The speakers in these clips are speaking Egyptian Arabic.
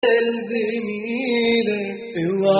قلبي ميلك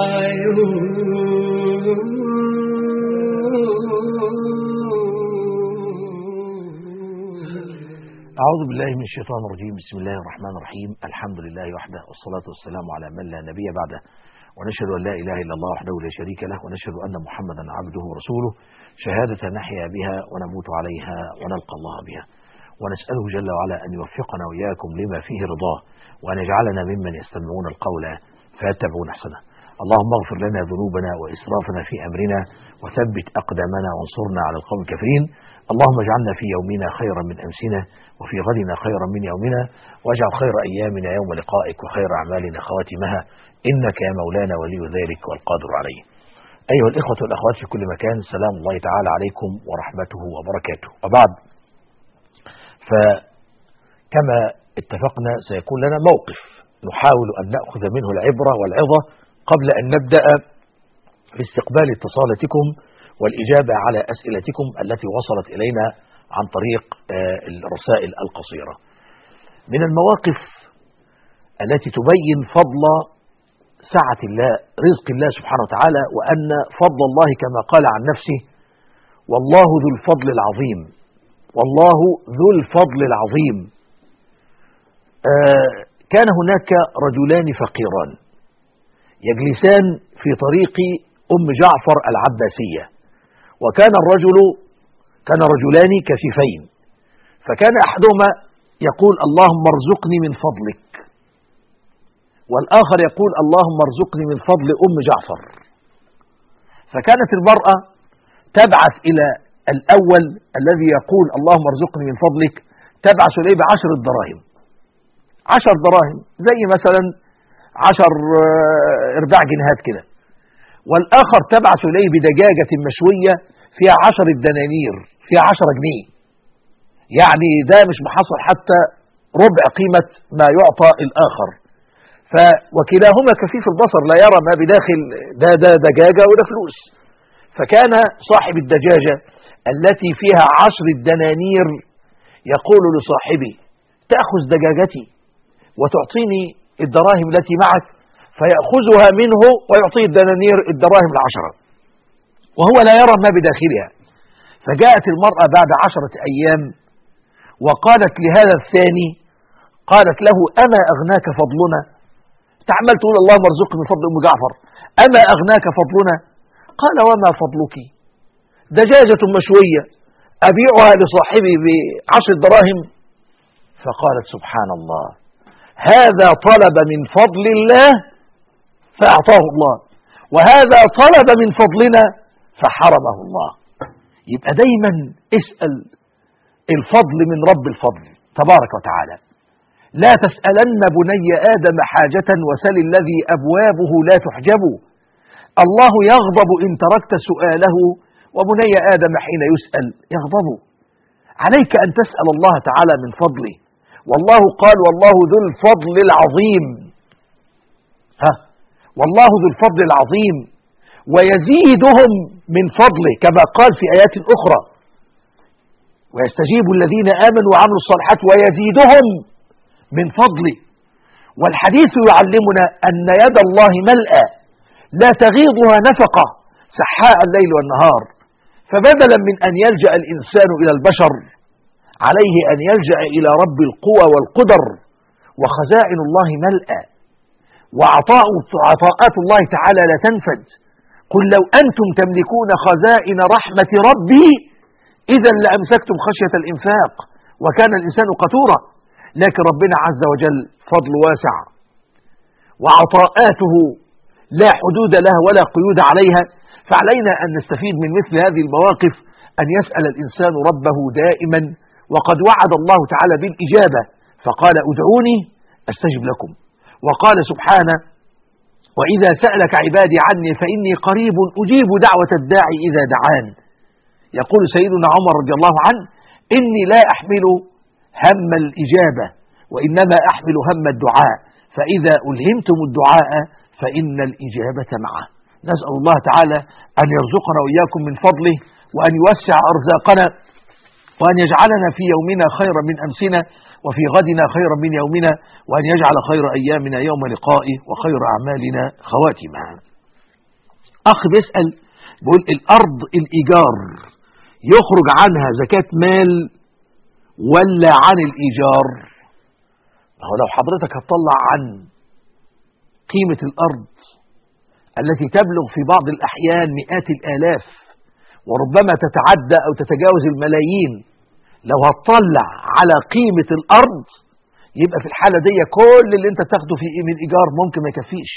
أعوذ بالله من الشيطان الرجيم بسم الله الرحمن الرحيم الحمد لله وحده والصلاة والسلام على من لا نبي بعده ونشهد أن لا إله إلا الله وحده لا شريك له ونشهد أن محمدا عبده ورسوله شهادة نحيا بها ونموت عليها ونلقى الله بها ونسأله جل وعلا أن يوفقنا وإياكم لما فيه رضاه وأن يجعلنا ممن يستمعون القول فيتبعون أحسنه اللهم اغفر لنا ذنوبنا وإسرافنا في أمرنا وثبت أقدامنا وانصرنا على القوم الكافرين اللهم اجعلنا في يومنا خيرا من أمسنا وفي غدنا خيرا من يومنا واجعل خير أيامنا يوم لقائك وخير أعمالنا خواتمها إنك يا مولانا ولي ذلك والقادر عليه أيها الإخوة والأخوات في كل مكان سلام الله تعالى عليكم ورحمته وبركاته وبعد فكما اتفقنا سيكون لنا موقف نحاول أن نأخذ منه العبرة والعظة قبل أن نبدأ في استقبال اتصالاتكم والإجابة على أسئلتكم التي وصلت إلينا عن طريق الرسائل القصيرة من المواقف التي تبين فضل سعة الله رزق الله سبحانه وتعالى وأن فضل الله كما قال عن نفسه والله ذو الفضل العظيم والله ذو الفضل العظيم كان هناك رجلان فقيران يجلسان في طريق أم جعفر العباسية وكان الرجل كان رجلان كفيفين فكان أحدهما يقول اللهم ارزقني من فضلك والآخر يقول اللهم ارزقني من فضل أم جعفر فكانت المرأة تبعث إلى الأول الذي يقول اللهم ارزقني من فضلك تبعث إليه بعشر الدراهم عشر دراهم زي مثلا عشر ارباع جنيهات كده والآخر تبعث إليه بدجاجة مشوية فيها عشر الدنانير فيها عشر جنيه يعني ده مش محصل حتى ربع قيمة ما يعطى الآخر ف وكلاهما كفيف البصر لا يرى ما بداخل ده ده دجاجة وده فلوس فكان صاحب الدجاجة التي فيها عشر الدنانير يقول لصاحبي تأخذ دجاجتي وتعطيني الدراهم التي معك فيأخذها منه ويعطيه الدنانير الدراهم العشرة وهو لا يرى ما بداخلها فجاءت المرأة بعد عشرة أيام وقالت لهذا الثاني قالت له أما أغناك فضلنا تعمل تقول اللهم ارزقني من فضل أم جعفر أما أغناك فضلنا قال وما فضلك دجاجة مشوية أبيعها لصاحبي بعشر دراهم فقالت سبحان الله هذا طلب من فضل الله فأعطاه الله وهذا طلب من فضلنا فحرمه الله يبقى دايما اسأل الفضل من رب الفضل تبارك وتعالى لا تسألن بني آدم حاجة وسل الذي أبوابه لا تحجب الله يغضب إن تركت سؤاله وبني آدم حين يسأل يغضب عليك أن تسأل الله تعالى من فضله والله قال والله ذو الفضل العظيم ها والله ذو الفضل العظيم ويزيدهم من فضله كما قال في آيات أخرى ويستجيب الذين آمنوا وعملوا الصالحات ويزيدهم من فضله والحديث يعلمنا أن يد الله ملأى لا تغيضها نفقة سحاء الليل والنهار فبدلا من أن يلجأ الإنسان إلى البشر عليه أن يلجأ إلى رب القوى والقدر وخزائن الله ملأى وعطاء عطاءات الله تعالى لا تنفد قل لو أنتم تملكون خزائن رحمة ربي إذا لأمسكتم خشية الإنفاق وكان الإنسان قتورا لكن ربنا عز وجل فضل واسع وعطاءاته لا حدود لها ولا قيود عليها فعلينا أن نستفيد من مثل هذه المواقف أن يسأل الإنسان ربه دائما وقد وعد الله تعالى بالإجابة فقال ادعوني أستجب لكم وقال سبحانه وإذا سألك عبادي عني فإني قريب أجيب دعوة الداعي إذا دعان يقول سيدنا عمر رضي الله عنه إني لا أحمل هم الإجابة وإنما أحمل هم الدعاء فإذا ألهمتم الدعاء فإن الإجابة معه نسأل الله تعالى أن يرزقنا وإياكم من فضله وأن يوسع أرزاقنا وأن يجعلنا في يومنا خيرا من أمسنا وفي غدنا خيرا من يومنا وأن يجعل خير أيامنا يوم لقائه وخير أعمالنا خواتمها أخ بيسأل بيقول الأرض الإيجار يخرج عنها زكاة مال ولا عن الإيجار هو لو حضرتك هتطلع عن قيمة الأرض التي تبلغ في بعض الأحيان مئات الآلاف وربما تتعدى أو تتجاوز الملايين لو هتطلع على قيمة الأرض يبقى في الحالة دي كل اللي انت تاخده في من إيجار ممكن ما يكفيش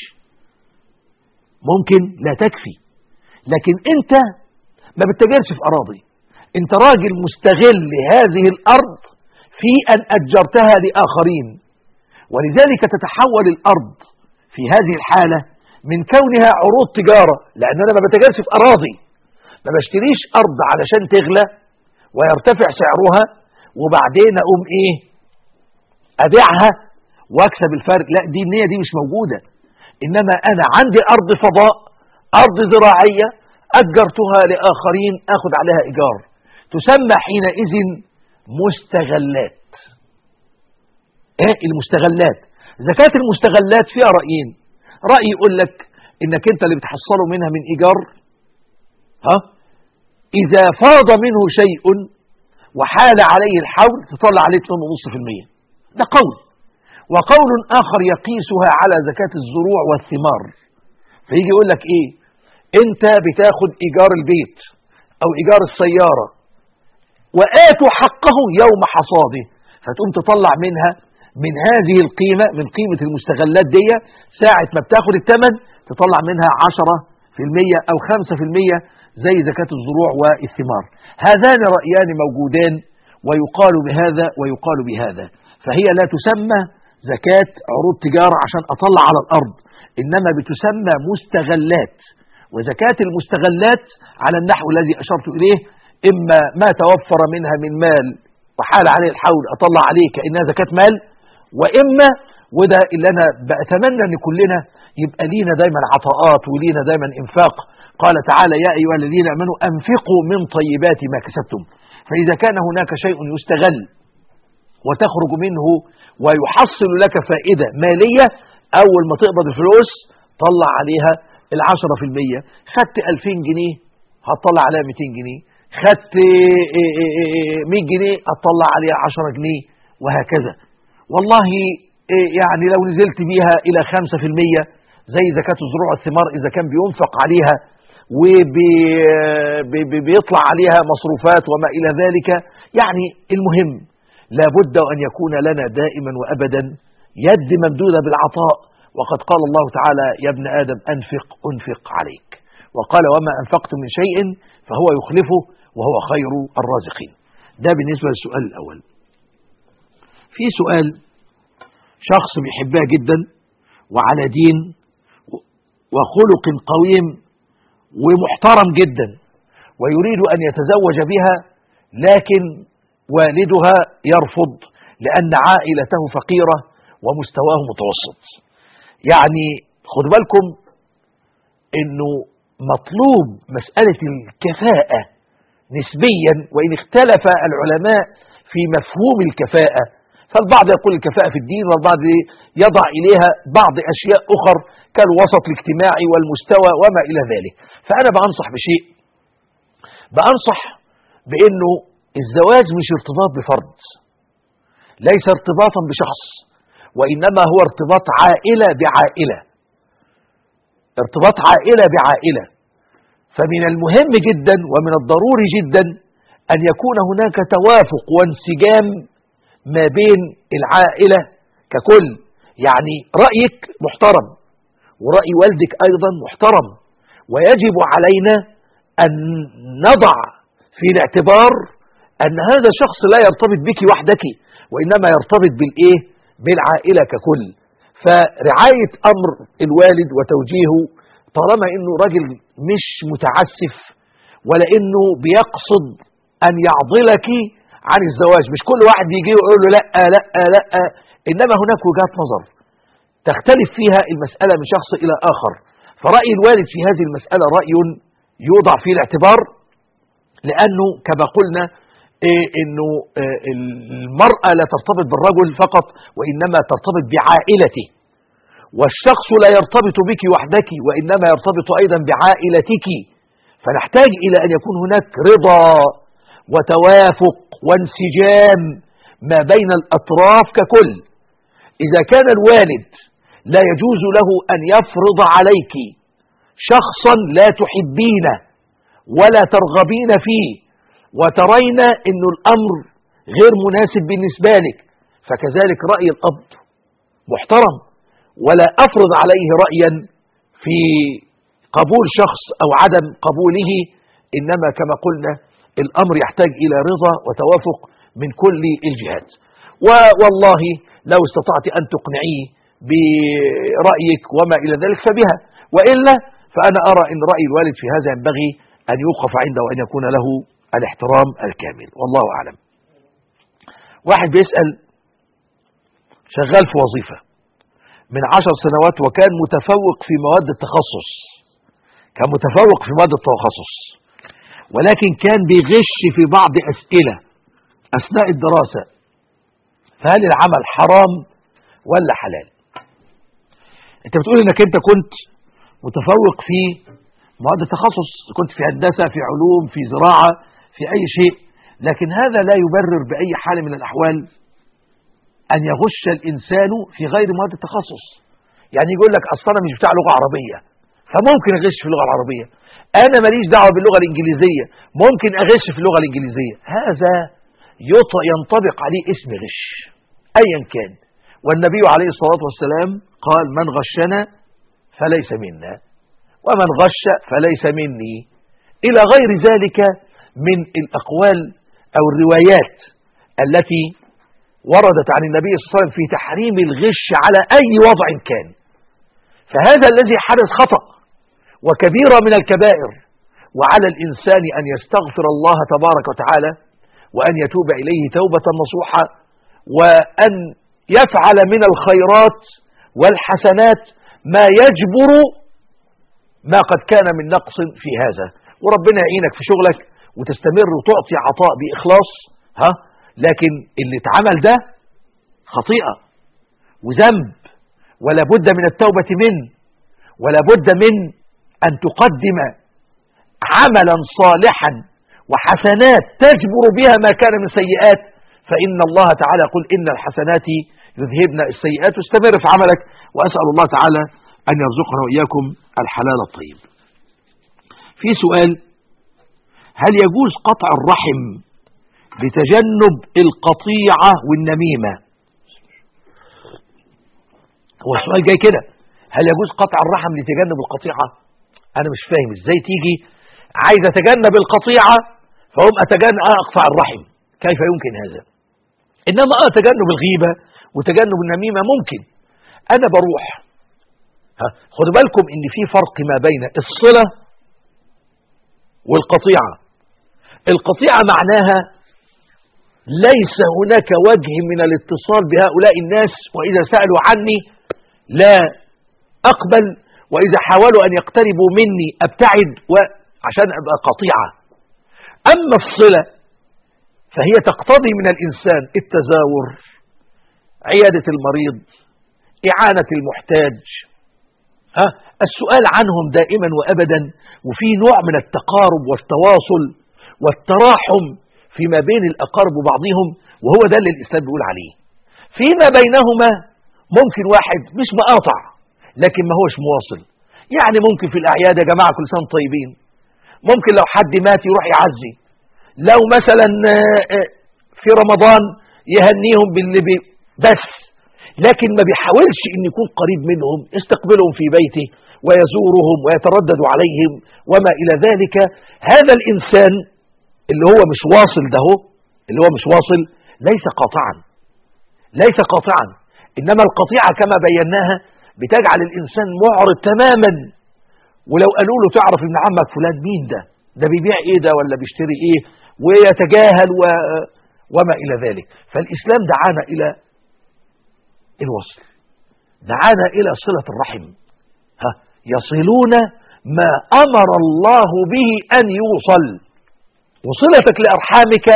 ممكن لا تكفي لكن انت ما بتتاجرش في أراضي انت راجل مستغل هذه الأرض في أن أجرتها لآخرين ولذلك تتحول الأرض في هذه الحالة من كونها عروض تجارة لأن أنا ما بتاجرش في أراضي ما بشتريش أرض علشان تغلى ويرتفع سعرها وبعدين أقوم إيه أبيعها وأكسب الفرق لا دي النية دي مش موجودة إنما أنا عندي أرض فضاء أرض زراعية أجرتها لآخرين أخذ عليها إيجار تسمى حينئذ مستغلات إيه المستغلات زكاة المستغلات فيها رأيين رأي يقول لك إنك أنت اللي بتحصله منها من إيجار ها إذا فاض منه شيء وحال عليه الحول تطلع عليه 2.5% ده قول وقول آخر يقيسها على زكاة الزروع والثمار فيجي يقول لك إيه أنت بتاخد إيجار البيت أو إيجار السيارة وآتوا حقه يوم حصاده فتقوم تطلع منها من هذه القيمة من قيمة المستغلات دي ساعة ما بتاخد الثمن تطلع منها 10% أو 5% زي زكاة الزروع والثمار هذان رأيان موجودان ويقال بهذا ويقال بهذا فهي لا تسمى زكاة عروض تجارة عشان أطلع على الأرض إنما بتسمى مستغلات وزكاة المستغلات على النحو الذي أشرت إليه إما ما توفر منها من مال وحال عليه الحول أطلع عليه كأنها زكاة مال وإما وده اللي أنا بأتمنى أن كلنا يبقى لينا دايما عطاءات ولينا دايما إنفاق قال تعالى يا أيها الذين أمنوا أنفقوا من طيبات ما كسبتم فإذا كان هناك شيء يستغل وتخرج منه ويحصل لك فائدة مالية أول ما تقبض الفلوس طلع عليها العشرة في المية خدت ألفين جنيه هتطلع عليها 200 جنيه خدت 100 جنيه هتطلع عليها 10 جنيه وهكذا والله يعني لو نزلت بيها إلى 5% زي زكاة الزروع والثمار إذا كان بينفق عليها وبيطلع عليها مصروفات وما إلى ذلك يعني المهم لابد أن يكون لنا دائما وأبدا يد ممدودة بالعطاء وقد قال الله تعالى يا ابن آدم أنفق أنفق عليك وقال وما أنفقت من شيء فهو يخلفه وهو خير الرازقين ده بالنسبة للسؤال الأول في سؤال شخص بيحبها جدا وعلى دين وخلق قويم ومحترم جدا ويريد أن يتزوج بها لكن والدها يرفض لأن عائلته فقيرة ومستواه متوسط يعني خد بالكم انه مطلوب مسألة الكفاءة نسبيا وإن اختلف العلماء في مفهوم الكفاءة فالبعض يقول الكفاءة في الدين والبعض يضع إليها بعض أشياء أخر كالوسط الاجتماعي والمستوى وما إلى ذلك فأنا بأنصح بشيء بأنصح بأنه الزواج مش ارتباط بفرد ليس ارتباطا بشخص وإنما هو ارتباط عائلة بعائلة ارتباط عائلة بعائلة فمن المهم جدا ومن الضروري جدا أن يكون هناك توافق وانسجام ما بين العائلة ككل يعني رأيك محترم ورأي والدك أيضا محترم ويجب علينا أن نضع في الاعتبار أن هذا الشخص لا يرتبط بك وحدك وإنما يرتبط بالإيه بالعائلة ككل فرعاية أمر الوالد وتوجيهه طالما أنه راجل مش متعسف ولا أنه بيقصد أن يعضلك عن الزواج مش كل واحد يجي يقول له لا لا لا إنما هناك وجهات نظر تختلف فيها المسألة من شخص إلى آخر فرأي الوالد في هذه المسألة رأي يوضع فيه الاعتبار لأنه كما قلنا إيه انه آه، المرأة لا ترتبط بالرجل فقط وانما ترتبط بعائلته والشخص لا يرتبط بك وحدك وانما يرتبط ايضا بعائلتك فنحتاج الى ان يكون هناك رضا وتوافق وانسجام ما بين الاطراف ككل اذا كان الوالد لا يجوز له ان يفرض عليك شخصا لا تحبينه ولا ترغبين فيه وترين أن الأمر غير مناسب بالنسبة لك فكذلك رأي الأب محترم ولا أفرض عليه رأيا في قبول شخص أو عدم قبوله إنما كما قلنا الأمر يحتاج إلى رضا وتوافق من كل الجهات والله لو استطعت أن تقنعيه برأيك وما إلى ذلك فبها وإلا فأنا أرى أن رأي الوالد في هذا ينبغي أن يوقف عنده وأن يكون له الاحترام الكامل والله أعلم واحد بيسأل شغال في وظيفة من عشر سنوات وكان متفوق في مواد التخصص كان متفوق في مواد التخصص ولكن كان بيغش في بعض أسئلة أثناء الدراسة فهل العمل حرام ولا حلال انت بتقول انك انت كنت متفوق في مواد التخصص كنت في هندسة في علوم في زراعة في أي شيء لكن هذا لا يبرر بأي حال من الأحوال أن يغش الإنسان في غير مواد التخصص يعني يقول لك أصلا أنا مش بتاع لغة عربية فممكن أغش في اللغة العربية أنا ماليش دعوة باللغة الإنجليزية ممكن أغش في اللغة الإنجليزية هذا ينطبق عليه اسم غش أيا كان والنبي عليه الصلاة والسلام قال من غشنا فليس منا ومن غش فليس مني إلى غير ذلك من الأقوال أو الروايات التي وردت عن النبي صلى الله عليه وسلم في تحريم الغش على أي وضع كان فهذا الذي حدث خطأ وكبيرة من الكبائر وعلى الإنسان أن يستغفر الله تبارك وتعالى وأن يتوب إليه توبة نصوحة وأن يفعل من الخيرات والحسنات ما يجبر ما قد كان من نقص في هذا وربنا يعينك في شغلك وتستمر وتعطي عطاء بإخلاص ها لكن اللي اتعمل ده خطيئة وذنب ولا بد من التوبة منه ولا بد من أن تقدم عملا صالحا وحسنات تجبر بها ما كان من سيئات فإن الله تعالى يقول إن الحسنات يذهبن السيئات واستمر في عملك وأسأل الله تعالى أن يرزقنا وإياكم الحلال الطيب في سؤال هل يجوز قطع الرحم لتجنب القطيعة والنميمة هو السؤال جاي كده هل يجوز قطع الرحم لتجنب القطيعة أنا مش فاهم إزاي تيجي عايز أتجنب القطيعة فهم أتجنب أقطع الرحم كيف يمكن هذا إنما آه تجنب الغيبة وتجنب النميمة ممكن أنا بروح ها خدوا بالكم ان في فرق ما بين الصلة والقطيعة القطيعة معناها ليس هناك وجه من الاتصال بهؤلاء الناس وإذا سألوا عني لا أقبل وإذا حاولوا أن يقتربوا مني أبتعد عشان أبقى قطيعة أما الصلة فهي تقتضي من الإنسان التزاور عيادة المريض إعانة المحتاج ها السؤال عنهم دائما وأبدا وفي نوع من التقارب والتواصل والتراحم فيما بين الأقارب وبعضهم وهو ده اللي الإسلام بيقول عليه فيما بينهما ممكن واحد مش مقاطع لكن ما هوش مواصل يعني ممكن في الأعياد يا جماعة كل سنة طيبين ممكن لو حد مات يروح يعزي لو مثلا في رمضان يهنيهم باللي بس لكن ما بيحاولش ان يكون قريب منهم يستقبلهم في بيته ويزورهم ويتردد عليهم وما الى ذلك هذا الانسان اللي هو مش واصل ده اللي هو مش واصل ليس قاطعا ليس قاطعا انما القطيعة كما بيناها بتجعل الانسان معرض تماما ولو قالوا له تعرف ابن عمك فلان مين ده ده بيبيع ايه ده ولا بيشتري ايه ويتجاهل و وما الى ذلك فالاسلام دعانا الى الوصل دعانا إلى صلة الرحم ها يصلون ما أمر الله به أن يوصل وصلتك لأرحامك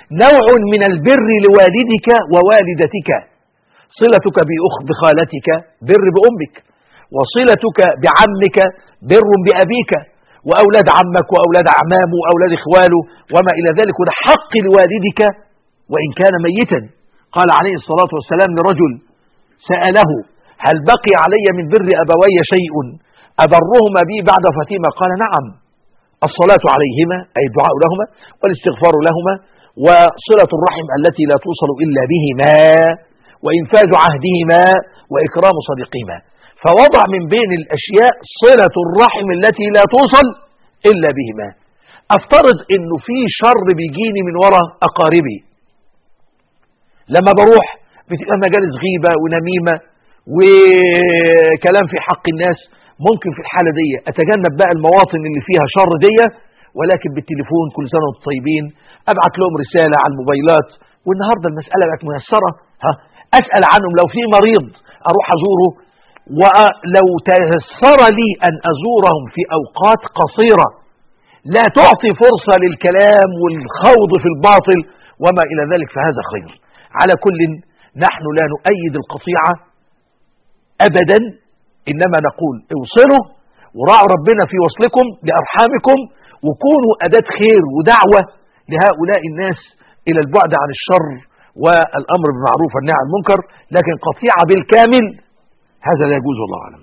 نوع من البر لوالدك ووالدتك صلتك بأخ بخالتك بر بأمك وصلتك بعمك بر بأبيك وأولاد عمك وأولاد أعمامه وأولاد إخواله وما إلى ذلك وده حق لوالدك وإن كان ميتا قال عليه الصلاة والسلام لرجل سأله هل بقي علي من بر أبوي شيء أبرهما بي بعد فتيمة قال نعم الصلاة عليهما أي الدعاء لهما والاستغفار لهما وصلة الرحم التي لا توصل إلا بهما وإنفاذ عهدهما وإكرام صديقهما فوضع من بين الأشياء صلة الرحم التي لا توصل إلا بهما أفترض أنه في شر بيجيني من وراء أقاربي لما بروح بتبقى مجالس غيبة ونميمة وكلام في حق الناس ممكن في الحالة دي أتجنب بقى المواطن اللي فيها شر دي ولكن بالتليفون كل سنة وانتم طيبين أبعت لهم رسالة على الموبايلات والنهاردة المسألة بقت ميسرة ها أسأل عنهم لو في مريض أروح أزوره ولو تيسر لي أن أزورهم في أوقات قصيرة لا تعطي فرصة للكلام والخوض في الباطل وما إلى ذلك فهذا خير على كل نحن لا نؤيد القطيعة أبدا إنما نقول اوصلوا وراعوا ربنا في وصلكم بأرحامكم وكونوا أداة خير ودعوة لهؤلاء الناس إلى البعد عن الشر والأمر بالمعروف والنهي عن المنكر لكن قطيعة بالكامل هذا لا يجوز والله أعلم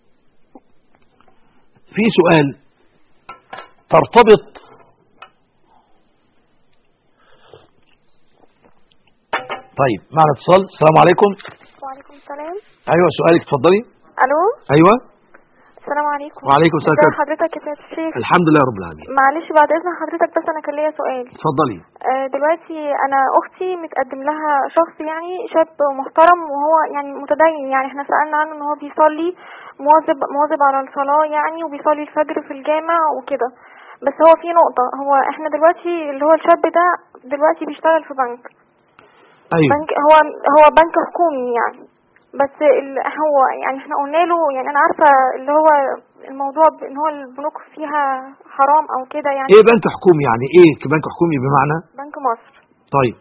في سؤال ترتبط طيب معنا اتصال السلام عليكم وعليكم السلام ايوه سؤالك اتفضلي الو ايوه السلام عليكم وعليكم السلام ازي حضرتك يا سيادة الشيخ الحمد لله رب العالمين معلش بعد اذن حضرتك بس انا كان ليا سؤال اتفضلي آه، دلوقتي انا اختي متقدم لها شخص يعني شاب محترم وهو يعني متدين يعني احنا سألنا عنه ان هو بيصلي مواظب مواظب على الصلاة يعني وبيصلي الفجر في الجامع وكده بس هو في نقطة هو احنا دلوقتي اللي هو الشاب ده دلوقتي بيشتغل في بنك ايوه بنك هو هو بنك حكومي يعني بس ال- هو يعني احنا قلنا له يعني انا عارفه اللي هو الموضوع ب- ان هو البنوك فيها حرام او كده يعني ايه بنك حكومي يعني ايه بنك حكومي بمعنى بنك مصر طيب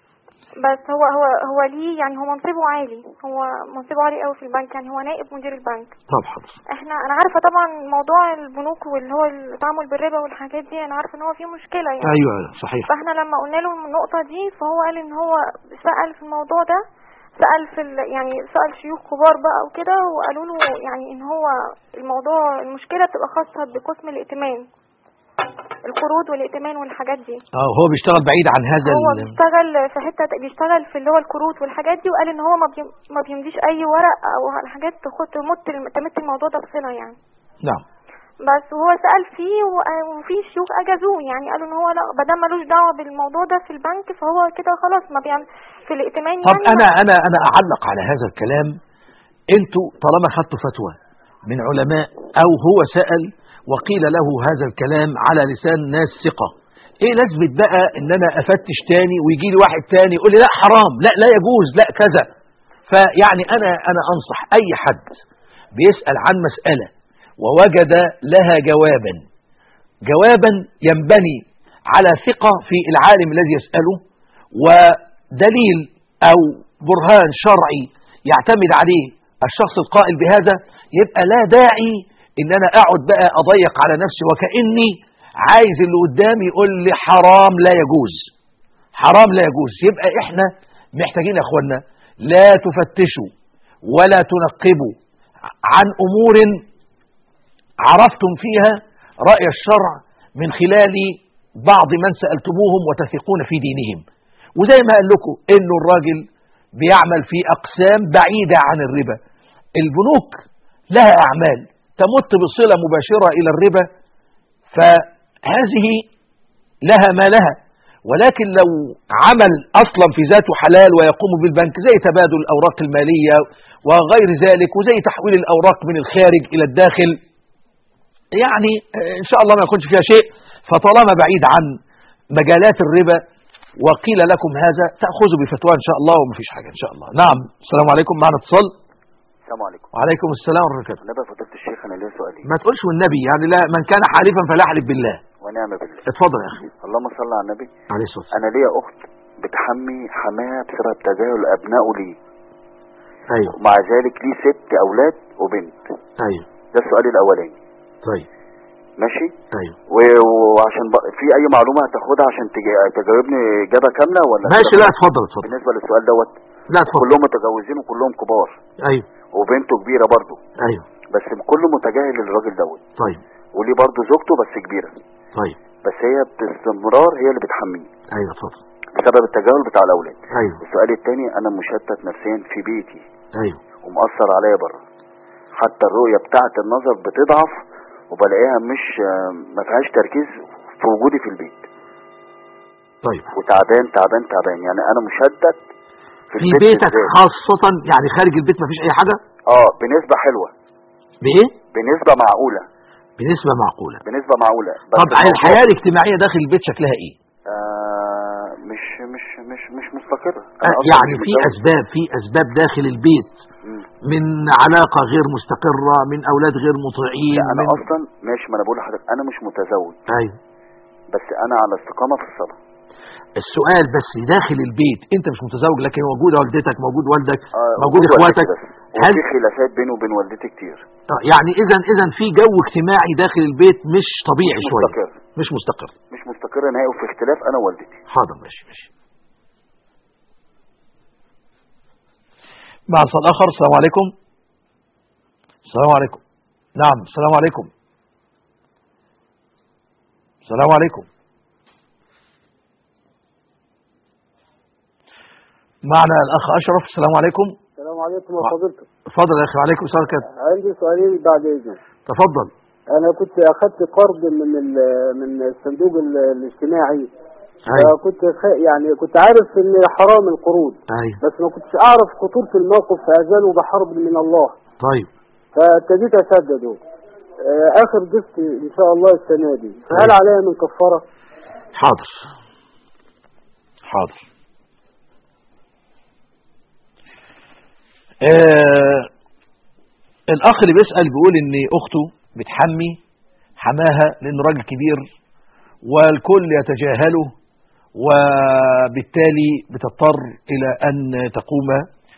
بس هو هو هو ليه يعني هو منصبه عالي هو منصبه عالي قوي في البنك يعني هو نائب مدير البنك طب حاضر احنا انا عارفه طبعا موضوع البنوك واللي هو التعامل بالربا والحاجات دي انا عارفه ان هو فيه مشكله يعني ايوه صحيح فاحنا لما قلنا له النقطة دي فهو قال ان هو سأل في الموضوع ده سأل في ال... يعني سأل شيوخ كبار بقى وكده وقالوا له يعني ان هو الموضوع المشكلة بتبقى خاصة بقسم الائتمان القروض والائتمان والحاجات دي اه هو بيشتغل بعيد عن هذا هو ال... بيشتغل في حتة بيشتغل في اللي هو الكروت والحاجات دي وقال ان هو ما, بي... ما بيمديش اي ورق او حاجات تخد تمت الم- تمت الموضوع ده بصلة يعني نعم بس وهو سأل فيه و- وفي شيوخ أجازوه يعني قالوا إن هو لا بدل ملوش دعوة بالموضوع ده في البنك فهو كده خلاص ما بيعمل في الائتمان طب يعني انا انا انا اعلق على هذا الكلام انتوا طالما خدتوا فتوى من علماء او هو سأل وقيل له هذا الكلام على لسان ناس ثقة ايه لازمة بقى ان انا افتش تاني ويجي لي واحد تاني يقول لي لا حرام لا لا يجوز لا كذا فيعني انا انا انصح اي حد بيسأل عن مسألة ووجد لها جوابا جوابا ينبني على ثقة في العالم الذي يسأله ودليل أو برهان شرعي يعتمد عليه الشخص القائل بهذا يبقى لا داعي ان انا اقعد بقى اضيق على نفسي وكأني عايز اللي قدامي يقول لي حرام لا يجوز حرام لا يجوز يبقى احنا محتاجين يا اخوانا لا تفتشوا ولا تنقبوا عن امور عرفتم فيها رأي الشرع من خلال بعض من سألتموهم وتثقون في دينهم وزي ما قال لكم انه الراجل بيعمل في اقسام بعيدة عن الربا البنوك لها اعمال تمت بصلة مباشرة الى الربا فهذه لها ما لها ولكن لو عمل اصلا في ذاته حلال ويقوم بالبنك زي تبادل الاوراق المالية وغير ذلك وزي تحويل الاوراق من الخارج الى الداخل يعني ان شاء الله ما يكونش فيها شيء فطالما بعيد عن مجالات الربا وقيل لكم هذا تأخذوا بفتوى ان شاء الله وما فيش حاجة ان شاء الله نعم السلام عليكم معنا اتصال السلام عليكم وعليكم السلام ورحمة الله وبركاته نبقى فضيلة الشيخ انا ليا سؤالين ما تقولش والنبي يعني لا من كان حالفا فلا يحلف بالله ونعم بالله اتفضل يا اخي اللهم صل على النبي عليه الصلاة والسلام انا ليا اخت بتحمي حماها بسبب تجاهل ابنائه ليه ايوه ومع ذلك ليه ست اولاد وبنت ايوه ده السؤال الاولاني طيب ماشي ايوه و- وعشان بق... في اي معلومه هتاخدها عشان تج- تجاوبني اجابه كامله ولا ماشي لا اتفضل اتفضل بالنسبه للسؤال دوت لا اتفضل كلهم متجوزين وكلهم كبار ايوه وبنته كبيره برضه ايوه بس كله متجاهل للراجل دوت طيب وليه برضه زوجته بس كبيره طيب بس هي باستمرار هي اللي بتحميه ايوه اتفضل بسبب التجاهل بتاع الاولاد ايوه السؤال التاني انا مشتت نفسيا في بيتي ايوه ومأثر عليا بره حتى الرؤية بتاعة النظر بتضعف وبلاقيها مش ما فيهاش تركيز في وجودي في البيت طيب وتعبان تعبان تعبان يعني انا مشتت في, في البيت بيتك بالذات. خاصة يعني خارج البيت مفيش اي حاجة اه بنسبة حلوة بايه بنسبة معقولة بنسبة معقولة بنسبة معقولة بس طب الموضوع- الحياة الاجتماعية داخل البيت شكلها ايه آه مش مش مش مش مستقرة آه، أنا أصلاً يعني مش في متجوز. اسباب في اسباب داخل البيت مم. من علاقة غير مستقرة من اولاد غير مطيعين لا انا من اصلا ماشي ما انا بقول لحضرتك انا مش متزوج ايوه بس انا على استقامة في الصلاة السؤال بس داخل البيت انت مش متزوج لكن موجودة والدتك موجود والدك آه موجود وجود والدتي اخواتك بس. هل وفي خلافات بيني وبين والدتي كتير آه، يعني اذا اذا في جو اجتماعي داخل البيت مش طبيعي مش شوية مستقر مش مستقر مش مستقر نهائي وفي اختلاف انا ووالدتي حاضر ماشي ماشي مع اتصال اخر السلام عليكم السلام عليكم نعم السلام عليكم السلام عليكم معنا الاخ اشرف السلام عليكم السلام عليكم يا فضيلتك تفضل يا اخي وعليكم السلام ورحمة الله. عندي سؤالين بعد اذنك تفضل انا كنت اخذت قرض من ال- من الصندوق ال- الاجتماعي ايوه فكنت خ- يعني كنت عارف ان حرام القروض ايوه بس ما كنتش اعرف خطورة الموقف فازال بحرب من الله طيب فابتديت اسدده آه، اخر قسط ان شاء الله السنة دي فهل طيب. عليا من كفارة حاضر حاضر آه الأخ اللي بيسأل بيقول إن أخته بتحمي حماها لأنه راجل كبير والكل يتجاهله وبالتالي بتضطر إلى أن تقوم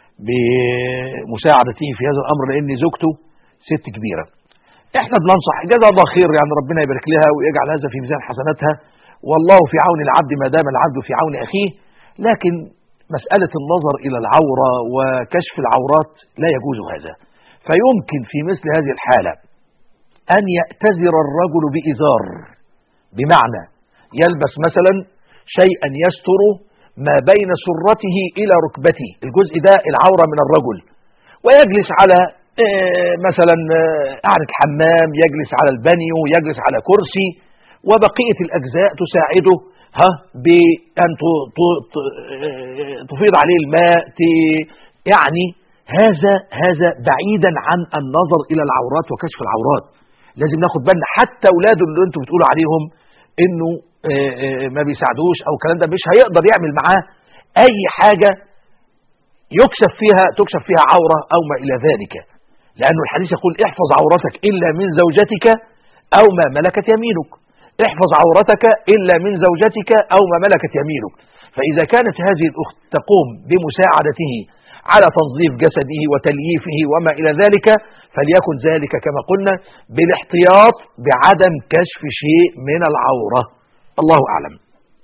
بمساعدته في هذا الأمر لأن زوجته ست كبيرة احنا بننصح جزاها الله خير يعني ربنا يبارك لها ويجعل هذا في ميزان حسناتها والله في عون العبد ما دام العبد في عون أخيه لكن مسألة النظر إلى العورة وكشف العورات لا يجوز هذا فيمكن في مثل هذه الحالة أن يأتزر الرجل بإزار بمعنى يلبس مثلا شيئا يستر ما بين سرته إلى ركبته الجزء ده العورة من الرجل ويجلس على آه، مثلا آه، قعدة حمام يجلس على البانيو يجلس على كرسي وبقية الأجزاء تساعده ها بأن ت- ت- ت- آه، تفيض عليه الماء ت- يعني هذا هذا بعيدا عن النظر إلى العورات وكشف العورات لازم ناخد بالنا حتى أولاده اللي انتم بتقولوا عليهم انه آه، آه، ما بيساعدوش او الكلام ده مش هيقدر يعمل معاه اي حاجة يكشف فيها تكشف فيها عورة او ما الى ذلك لانه الحديث يقول احفظ عورتك الا من زوجتك او ما ملكت يمينك احفظ عورتك الا من زوجتك او ما ملكت يمينك فاذا كانت هذه الاخت تقوم بمساعدته على تنظيف جسده وتلييفه وما الى ذلك فليكن ذلك كما قلنا بالاحتياط بعدم كشف شيء من العورة الله اعلم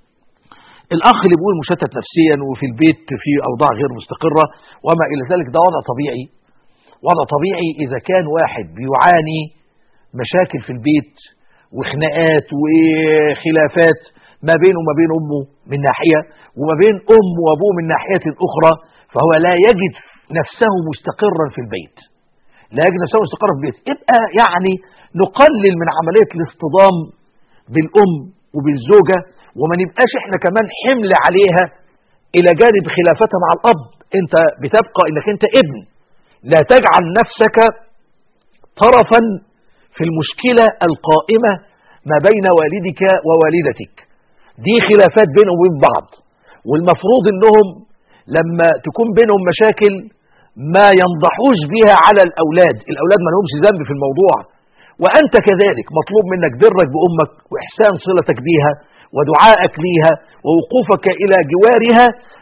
الاخ اللي بيقول مشتت نفسيا وفي البيت في اوضاع غير مستقرة وما الى ذلك ده وضع طبيعي وضع طبيعي اذا كان واحد بيعاني مشاكل في البيت وخناقات وخلافات ما بينه وما بين امه من ناحية وما بين امه وابوه من ناحية اخرى فهو لا يجد نفسه مستقرا في البيت لا يجد نفسه مستقرا في البيت يبقى يعني نقلل من عملية الاصطدام بالام وبالزوجة وما نبقاش احنا كمان حمل عليها الى جانب خلافتها مع الاب انت بتبقى انك انت ابن لا تجعل نفسك طرفا في المشكلة القائمة ما بين والدك ووالدتك دي خلافات بينهم وبين بعض والمفروض انهم لما تكون بينهم مشاكل ما ينضحوش بها على الأولاد الأولاد ما لهمش ذنب في الموضوع وأنت كذلك مطلوب منك برك بأمك وإحسان صلتك بيها ودعائك ليها ووقوفك إلى جوارها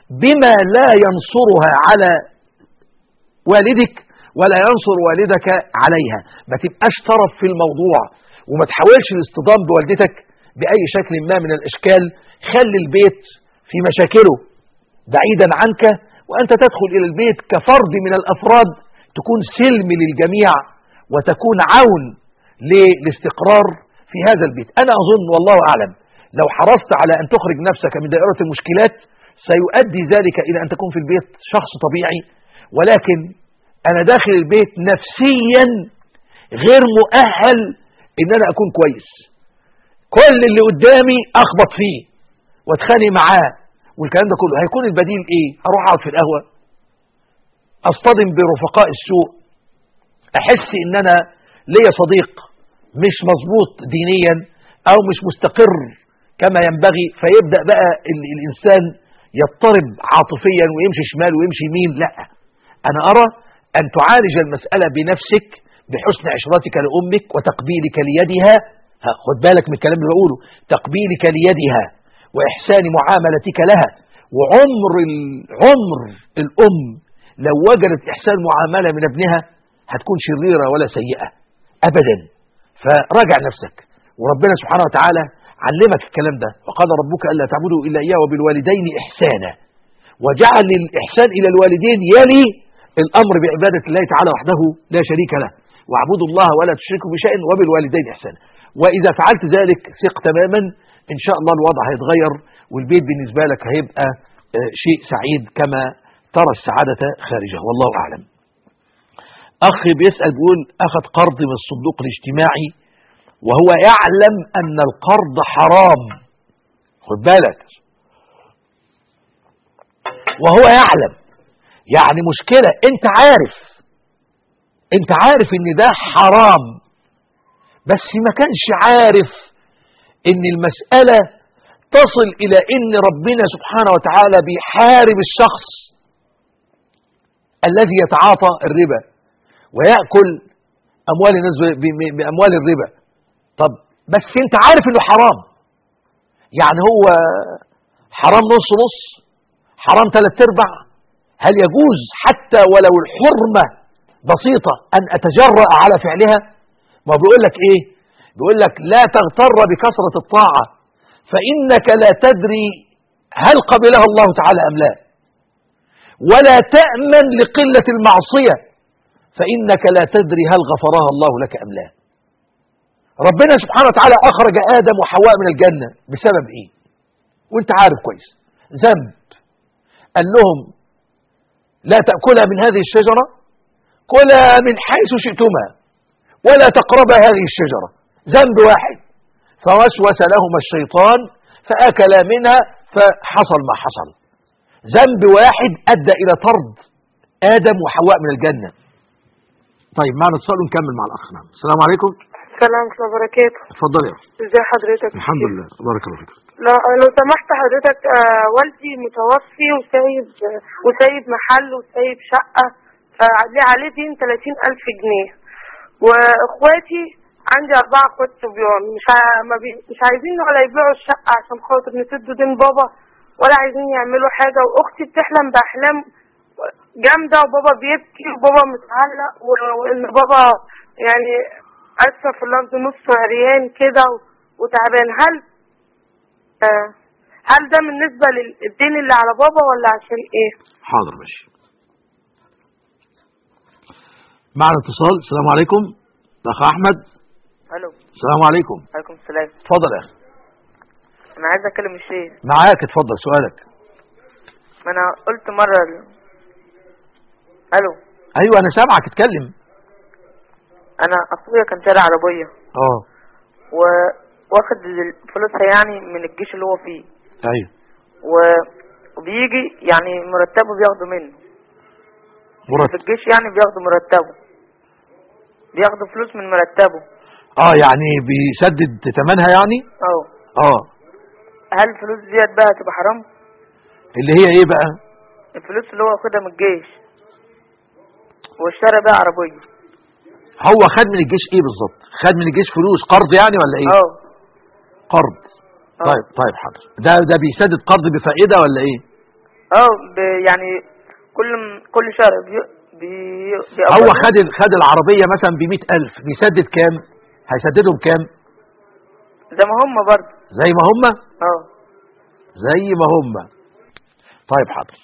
بما لا ينصرها على والدك ولا ينصر والدك عليها ما تبقاش طرف في الموضوع وما تحاولش الاصطدام بوالدتك بأي شكل ما من الأشكال خلي البيت في مشاكله بعيدا عنك وأنت تدخل إلى البيت كفرد من الأفراد تكون سلم للجميع وتكون عون للاستقرار في هذا البيت أنا أظن والله أعلم لو حرصت على أن تخرج نفسك من دائرة المشكلات سيؤدي ذلك إلى أن تكون في البيت شخص طبيعي ولكن أنا داخل البيت نفسيا غير مؤهل إن أنا أكون كويس كل اللي قدامي أخبط فيه واتخانق معاه والكلام ده كله هيكون البديل إيه أروح أقعد في القهوة أصطدم برفقاء السوء أحس إن أنا ليا صديق مش مظبوط دينيا أو مش مستقر كما ينبغي فيبدأ بقى ال- الإنسان يضطرب عاطفيا ويمشي شمال ويمشي يمين لا أنا أرى أن تعالج المسألة بنفسك بحسن عشرتك لأمك وتقبيلك ليدها ها، خد بالك من الكلام اللي بقوله تقبيلك ليدها وإحسان معاملتك لها وعمر العمر الأم لو وجدت إحسان معاملة من ابنها هتكون شريرة ولا سيئة أبدا فراجع نفسك وربنا سبحانه وتعالى علمك الكلام ده وقال ربك ألا تعبدوا إلا إياه وبالوالدين إحسانا وجعل الإحسان إلى الوالدين يلي الأمر بعبادة الله تعالى وحده لا شريك له واعبدوا الله ولا تشركوا بشيء وبالوالدين إحسانا وإذا فعلت ذلك ثق تماما إن شاء الله الوضع هيتغير والبيت بالنسبة لك هيبقى آه، شيء سعيد كما ترى السعادة خارجه والله أعلم أخ بيسأل بيقول أخذ قرض من الصندوق الاجتماعي وهو يعلم أن القرض حرام خد بالك وهو يعلم يعني مشكلة انت عارف انت عارف ان ده حرام بس ما كانش عارف ان المسألة تصل الى ان ربنا سبحانه وتعالى بيحارب الشخص الذي يتعاطى الربا ويأكل اموال الناس ب- ب- باموال الربا طب بس انت عارف انه حرام يعني هو حرام نص نص حرام ثلاث ارباع هل يجوز حتى ولو الحرمة بسيطة أن أتجرأ على فعلها ما بيقول لك إيه بيقول لك لا تغتر بكثرة الطاعة فإنك لا تدري هل قبلها الله تعالى أم لا ولا تأمن لقلة المعصية فإنك لا تدري هل غفرها الله لك أم لا ربنا سبحانه وتعالى أخرج آدم وحواء من الجنة بسبب إيه وانت عارف كويس ذنب قال لهم لا تأكلا من هذه الشجرة كلا من حيث شئتما ولا تقربا هذه الشجرة ذنب واحد فوسوس لهما الشيطان فأكلا منها فحصل ما حصل ذنب واحد أدى إلى طرد آدم وحواء من الجنة طيب معنا اتصال ونكمل مع الأخ نعم السلام عليكم السلام ورحمة الله وبركاته اتفضل يا أخي. ازي حضرتك الحمد لله بارك الله فيك لو, لو سمحت حضرتك آه والدي متوفي وسايب آه وسايب محل وسايب شقة فعليه عليه دين 30 ألف جنيه واخواتي عندي أربعة اخوات صبيان مش ع... ما بي... مش عايزين ولا يبيعوا الشقة عشان خاطر نسدوا دين بابا ولا عايزين يعملوا حاجة وأختي بتحلم بأحلام جامدة وبابا بيبكي وبابا متعلق و- وإن بابا يعني أسفة في اللفظ نص عريان كده و- وتعبان هل آه، هل ده بالنسبة للدين اللي على بابا ولا عشان ايه؟ حاضر ماشي معنا اتصال السلام عليكم الأخ أحمد الو السلام عليكم عليكم السلام اتفضل يا أخي انا عايز اكلم الشيخ معاك اتفضل سؤالك ما انا قلت مره ال... الو أيوة أنا سامعك اتكلم انا اخويا كان شارع عربيه اه وواخد ال- فلوسها يعني من الجيش اللي هو فيه أيوة و... وبيجي يعني مرتبه بياخده منه في مرتب الجيش يعني بياخدوا مرتبه بياخدوا فلوس من مرتبه اه يعني بيسدد تمنها يعني اه اه هل الفلوس ديت بقى تبقى حرام اللي هي ايه بقى الفلوس اللي هو واخدها من الجيش واشترى بقى عربيه هو خد من الجيش ايه بالظبط خد من الجيش فلوس قرض يعني ولا ايه اه قرض آه. طيب طيب حاضر ده ده بيسدد قرض بفائدة ولا ايه اه ب- يعني كل م- كل شهر بي بي هو بيقبضوا. خد ال- خد العربية مثلا ب ألف بيسدد كام هيسددهم كام زي ما هم برضه زي ما هم اه زي ما هم طيب حاضر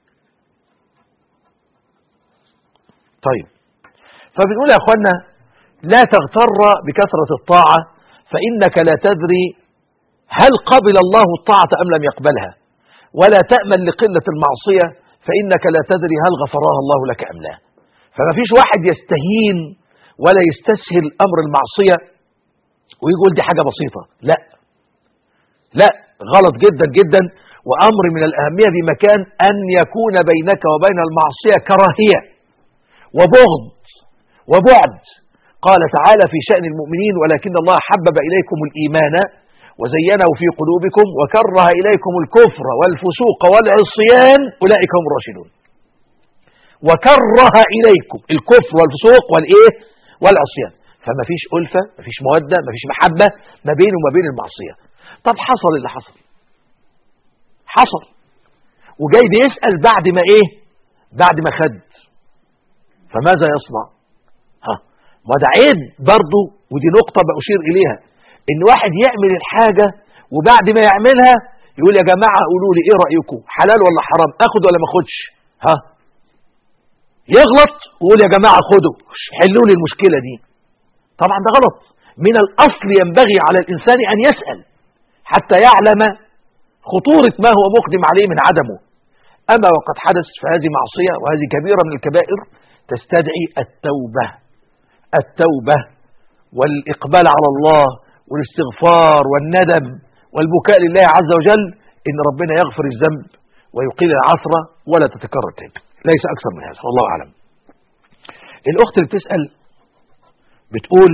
طيب فبنقول يا اخوانا لا تغتر بكثرة الطاعة فإنك لا تدري هل قبل الله الطاعة أم لم يقبلها ولا تأمن لقلة المعصية فإنك لا تدري هل غفرها الله لك أم لا فما فيش واحد يستهين ولا يستسهل أمر المعصية ويقول دي حاجة بسيطة لا لا غلط جدا جدا وأمر من الأهمية بمكان أن يكون بينك وبين المعصية كراهية وبغض وبعد قال تعالى في شأن المؤمنين ولكن الله حبب إليكم الإيمان وزينه في قلوبكم وكره إليكم الكفر والفسوق والعصيان أولئك هم الراشدون وكره إليكم الكفر والفسوق والإيه والعصيان فما فيش ألفة ما فيش مودة ما فيش محبة ما بينه وما بين المعصية طب حصل اللي حصل حصل وجاي بيسأل بعد ما إيه بعد ما خد فماذا يصنع ها ما ده عيب برضه ودي نقطة بأشير إليها إن واحد يعمل الحاجة وبعد ما يعملها يقول يا جماعة قولوا لي إيه رأيكم حلال ولا حرام أخد ولا ما أخدش ها يغلط ويقول يا جماعة خدوا حلوا لي المشكلة دي طبعا ده غلط من الأصل ينبغي على الإنسان أن يسأل حتى يعلم خطورة ما هو مقدم عليه من عدمه أما وقد حدث فهذه معصية وهذه كبيرة من الكبائر تستدعي التوبة التوبة والإقبال على الله والاستغفار والندم والبكاء لله عز وجل إن ربنا يغفر الذنب ويقيل العثرة ولا تتكرر تاني ليس أكثر من هذا والله أعلم الأخت اللي بتسأل بتقول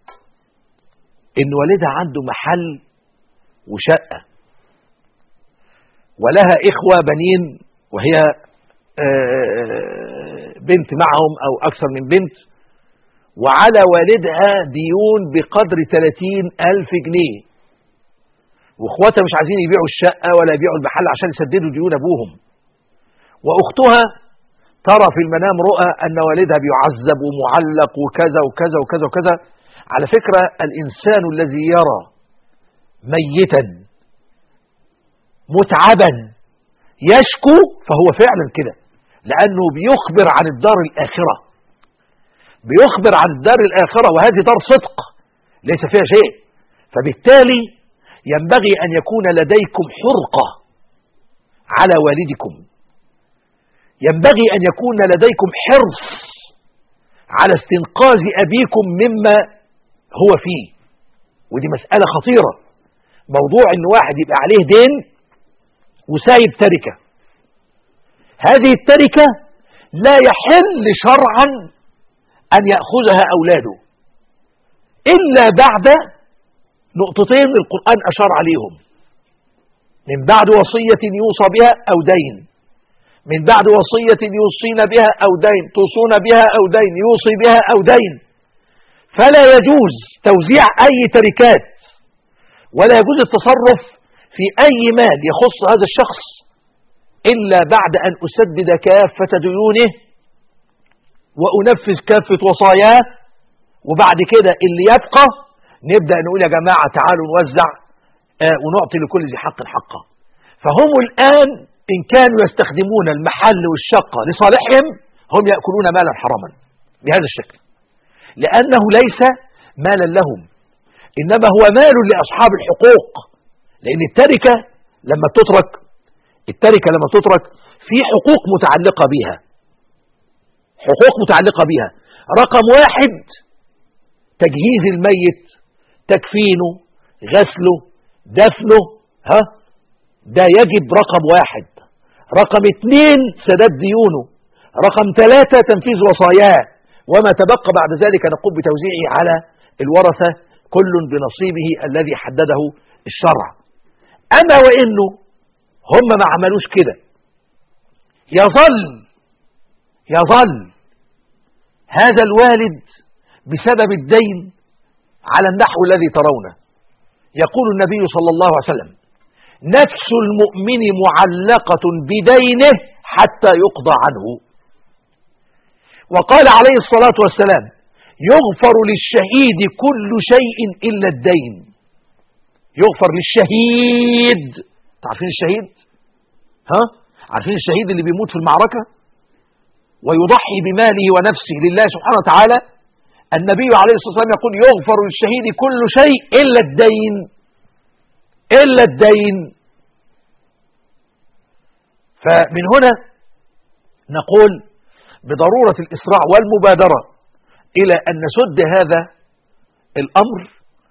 إن والدها عنده محل وشقة ولها إخوة بنين وهي آه، بنت معهم أو أكثر من بنت وعلى والدها ديون بقدر 30 ألف جنيه واخواتها مش عايزين يبيعوا الشقة ولا يبيعوا المحل عشان يسددوا ديون أبوهم وأختها ترى في المنام رؤى أن والدها بيعذب ومعلق وكذا وكذا وكذا وكذا على فكرة الإنسان الذي يرى ميتا متعبا يشكو فهو فعلا كده لأنه بيخبر عن الدار الآخرة بيخبر عن الدار الآخرة وهذه دار صدق ليس فيها شيء فبالتالي ينبغي أن يكون لديكم حرقة على والدكم ينبغي أن يكون لديكم حرص على استنقاذ أبيكم مما هو فيه ودي مسألة خطيرة موضوع أن واحد يبقى عليه دين وسايب تركة هذه التركة لا يحل شرعا أن يأخذها أولاده إلا بعد نقطتين القرآن أشار عليهم من بعد وصية يوصى بها أو دين من بعد وصية يوصين بها أو دين توصون بها أو دين يوصي بها أو دين فلا يجوز توزيع أي تركات ولا يجوز التصرف في أي مال يخص هذا الشخص إلا بعد أن أسدد كافة ديونه وأنفذ كافة وصاياه وبعد كده اللي يبقى نبدأ نقول يا جماعة تعالوا نوزع آه ونعطي لكل ذي حق حقه فهم الآن إن كانوا يستخدمون المحل والشقة لصالحهم هم يأكلون مالا حراما بهذا الشكل لأنه ليس مالا لهم إنما هو مال لأصحاب الحقوق لأن التركة لما تترك التركة لما تترك في حقوق متعلقة بها حقوق متعلقة بها رقم واحد تجهيز الميت تكفينه غسله دفنه ها ده يجب رقم واحد رقم اثنين سداد ديونه رقم ثلاثة تنفيذ وصاياه وما تبقى بعد ذلك نقوم بتوزيعه على الورثة كل بنصيبه الذي حدده الشرع أما وإنه هم ما عملوش كده يظل يظل هذا الوالد بسبب الدين على النحو الذي ترونه يقول النبي صلى الله عليه وسلم نفس المؤمن معلقة بدينه حتى يقضى عنه وقال عليه الصلاة والسلام يغفر للشهيد كل شيء إلا الدين يغفر للشهيد تعرفين الشهيد ها عارفين الشهيد اللي بيموت في المعركة ويضحي بماله ونفسه لله سبحانه وتعالى النبي عليه الصلاة والسلام يقول يغفر للشهيد كل شيء إلا الدين إلا الدين فمن هنا نقول بضرورة الإسراع والمبادرة إلى أن نسد هذا الأمر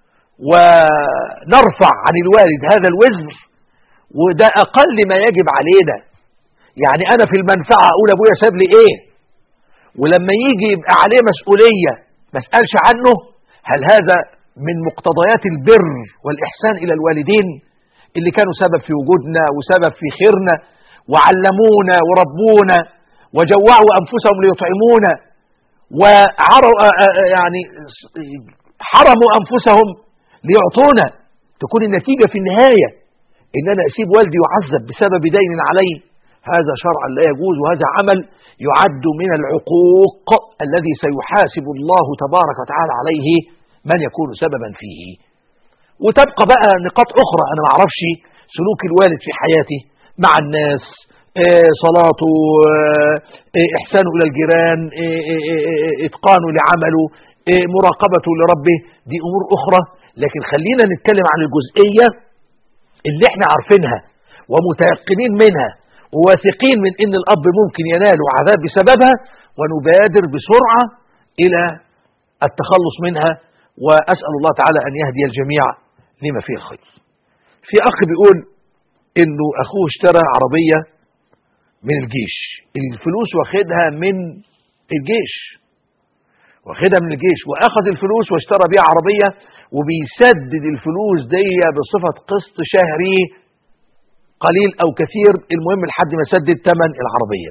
ونرفع عن الوالد هذا الوزر وده أقل ما يجب علينا يعني أنا في المنفعة أقول أبويا ساب لي إيه ولما يجي يبقى عليه مسؤولية ما اسألش عنه هل هذا من مقتضيات البر والإحسان إلى الوالدين اللي كانوا سبب في وجودنا وسبب في خيرنا وعلمونا وربونا وجوعوا أنفسهم ليطعمونا وعروا يعني حرموا أنفسهم ليعطونا تكون النتيجة في النهاية إن أنا أسيب والدي يعذب بسبب دين علي هذا شرعا لا يجوز وهذا عمل يعد من العقوق الذي سيحاسب الله تبارك وتعالى عليه من يكون سببا فيه وتبقى بقى نقاط أخرى أنا ما اعرفش سلوك الوالد في حياته مع الناس آه، صلاته آه، آه، إحسانه إلى الجيران إتقانه لعمله مراقبته لربه دي أمور أخرى لكن خلينا نتكلم عن الجزئية اللي احنا عارفينها ومتيقنين منها وواثقين من ان الاب ممكن ينال عذاب بسببها ونبادر بسرعة الى التخلص منها واسأل الله تعالى ان يهدي الجميع لما فيه الخير في اخ بيقول انه اخوه اشترى عربية من الجيش الفلوس واخدها من الجيش واخدها من الجيش واخذ الفلوس واشترى بيها عربية وبيسدد الفلوس دي بصفة قسط شهري قليل أو كثير المهم لحد ما سدد ثمن العربية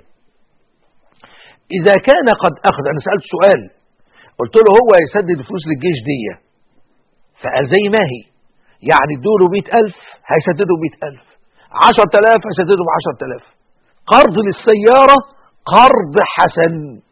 إذا كان قد أخذ أنا سألت سؤال قلت له هو يسدد فلوس للجيش دي فقال زي ما هي يعني ادوله مئة ألف هيسددوا مئة ألف عشر تلاف هيسددوا بعشر تلاف قرض للسيارة قرض حسن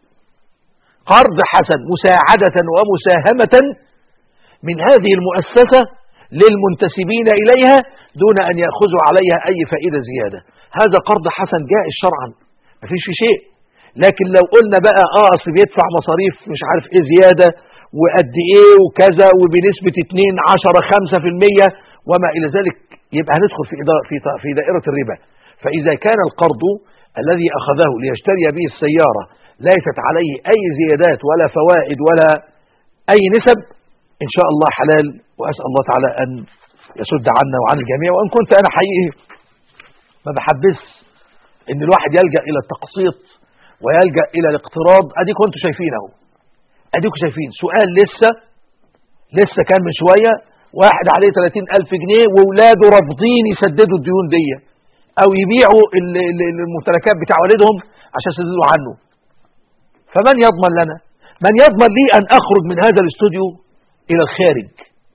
قرض حسن مساعدة ومساهمة من هذه المؤسسة للمنتسبين إليها دون أن يأخذوا عليها أي فائدة زيادة هذا قرض حسن جائز شرعا ما فيش في شيء لكن لو قلنا بقى اه اصل بيدفع مصاريف مش عارف ايه زيادة وقد ايه وكذا وبنسبة 2 10 5% وما الى ذلك يبقى هندخل في في في دائرة الربا فإذا كان القرض الذي أخذه ليشتري به السيارة ليست عليه أي زيادات ولا فوائد ولا أي نسب إن شاء الله حلال وأسأل الله تعالى أن يسد عنا وعن الجميع وإن كنت أنا حقيقي ما بحبس إن الواحد يلجأ إلى التقسيط ويلجأ إلى الاقتراض أديكم أنتم شايفين أهو أديكم شايفين سؤال لسه لسه كان من شوية واحد عليه 30 ألف جنيه وولاده رافضين يسددوا الديون دي أو يبيعوا الممتلكات بتاع والدهم عشان يسددوا عنه فمن يضمن لنا من يضمن لي أن أخرج من هذا الاستوديو إلى الخارج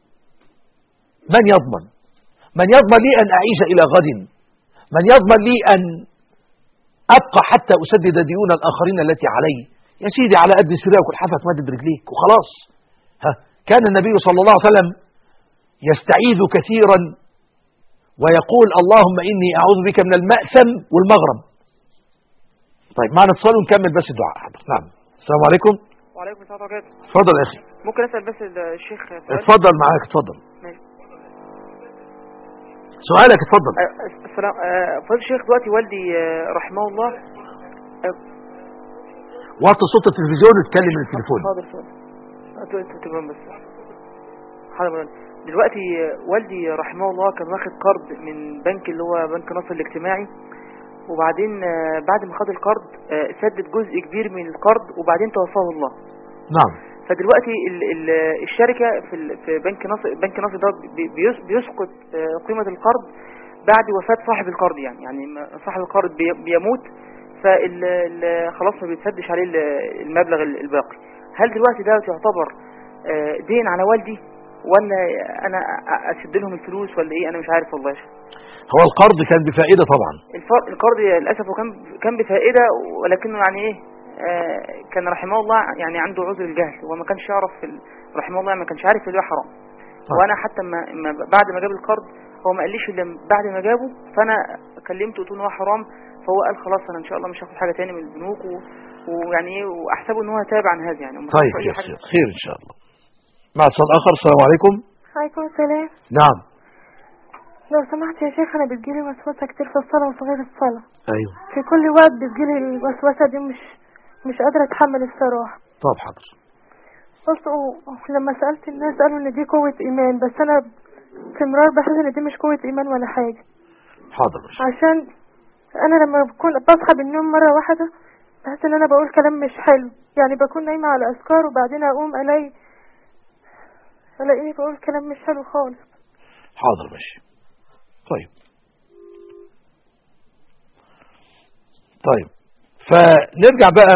من يضمن من يضمن لي أن أعيش إلى غد من يضمن لي أن أبقى حتى أسدد ديون الآخرين التي علي يا سيدي على قد سراك والحفة تمدد رجليك وخلاص ها كان النبي صلى الله عليه وسلم يستعيذ كثيرا ويقول اللهم إني أعوذ بك من المأثم والمغرم طيب معنا اتصال ونكمل بس الدعاء نعم السلام عليكم وعليكم السلام ورحمة الله اتفضل يا أخي ممكن أسأل بس الشيخ سؤال اتفضل معاك اتفضل ماشي. سؤالك اتفضل آه، السلام آه، فضل الشيخ دلوقتي والدي آه، رحمه الله وطي صوت التلفزيون واتكلم من التليفون حاضر حاضر انت تمام بس حاضر مولانا. دلوقتي آه، والدي رحمه الله كان واخد قرض من بنك اللي هو بنك نصر الاجتماعي وبعدين آه، بعد ما خد القرض آه، سدد جزء كبير من القرض وبعدين توفاه الله نعم فدلوقتي ال ال الشركة في ال في بنك نصر بنك نصر ده بي- بيس- بيسقط آه، قيمة القرض بعد وفاة صاحب القرض يعني يعني ما- صاحب القرض بي- بيموت فال ال- خلاص ما بيتسدش عليه ال- المبلغ ال- الباقي هل دلوقتي ده يعتبر آه، دين على والدي ولا انا أ- اسد لهم الفلوس ولا ايه انا مش عارف والله يا شيخ هو القرض كان بفائدة طبعا الف- القرض للاسف هو كان كان بفائده ولكنه يعني ايه آه، كان رحمه الله يعني عنده عذر الجهل هو ما كانش يعرف ال- رحمه الله ما كانش عارف اللي هو حرام وانا حتى ما ما بعد ما جاب القرض هو ما قاليش الا بعد ما جابه فانا كلمته قلت له ان هو حرام فهو قال خلاص انا ان شاء الله مش هاخد حاجه تاني من البنوك و- ويعني ايه واحسبه ان هو تاب عن هذا يعني وما طيب خدش أي يا حاجة. شيخ خير إن شاء الله مع اتصال آخر السلام عليكم عليكم السلام نعم لو سمحت يا شيخ انا بتجيلي وسوسه كتير في الصلاه وفي غير الصلاه أيوه في كل وقت بتجيلي الوسوسه دي مش مش قادره اتحمل الصراحه طب حاضر بص و- لما سالت الناس قالوا ان دي قوه ايمان بس انا باستمرار بحس ان دي مش قوه ايمان ولا حاجه حاضر ماشي عشان انا لما بكون بصحى من النوم مره واحده بحس ان انا بقول كلام مش حلو يعني بكون نايمه على اذكار وبعدين اقوم الاقي الاقيني بقول كلام مش حلو خالص حاضر ماشي طيب طيب فنرجع بقى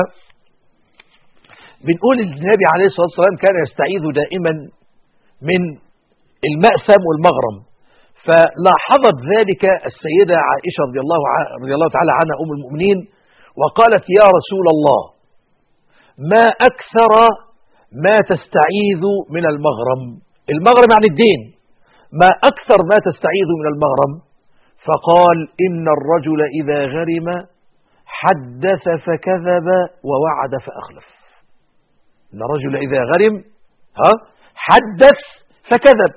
بنقول إن النبي عليه الصلاة والسلام كان يستعيذ دائما من المأثم والمغرم فلاحظت ذلك السيدة عائشة رضي الله, ع- رضي الله تعالى عنها أم المؤمنين وقالت يا رسول الله ما أكثر ما تستعيذ من المغرم المغرم يعني الدين ما أكثر ما تستعيذ من المغرم فقال إن الرجل إذا غرم حدث فكذب ووعد فأخلف إن الرجل إذا غرم ها حدث فكذب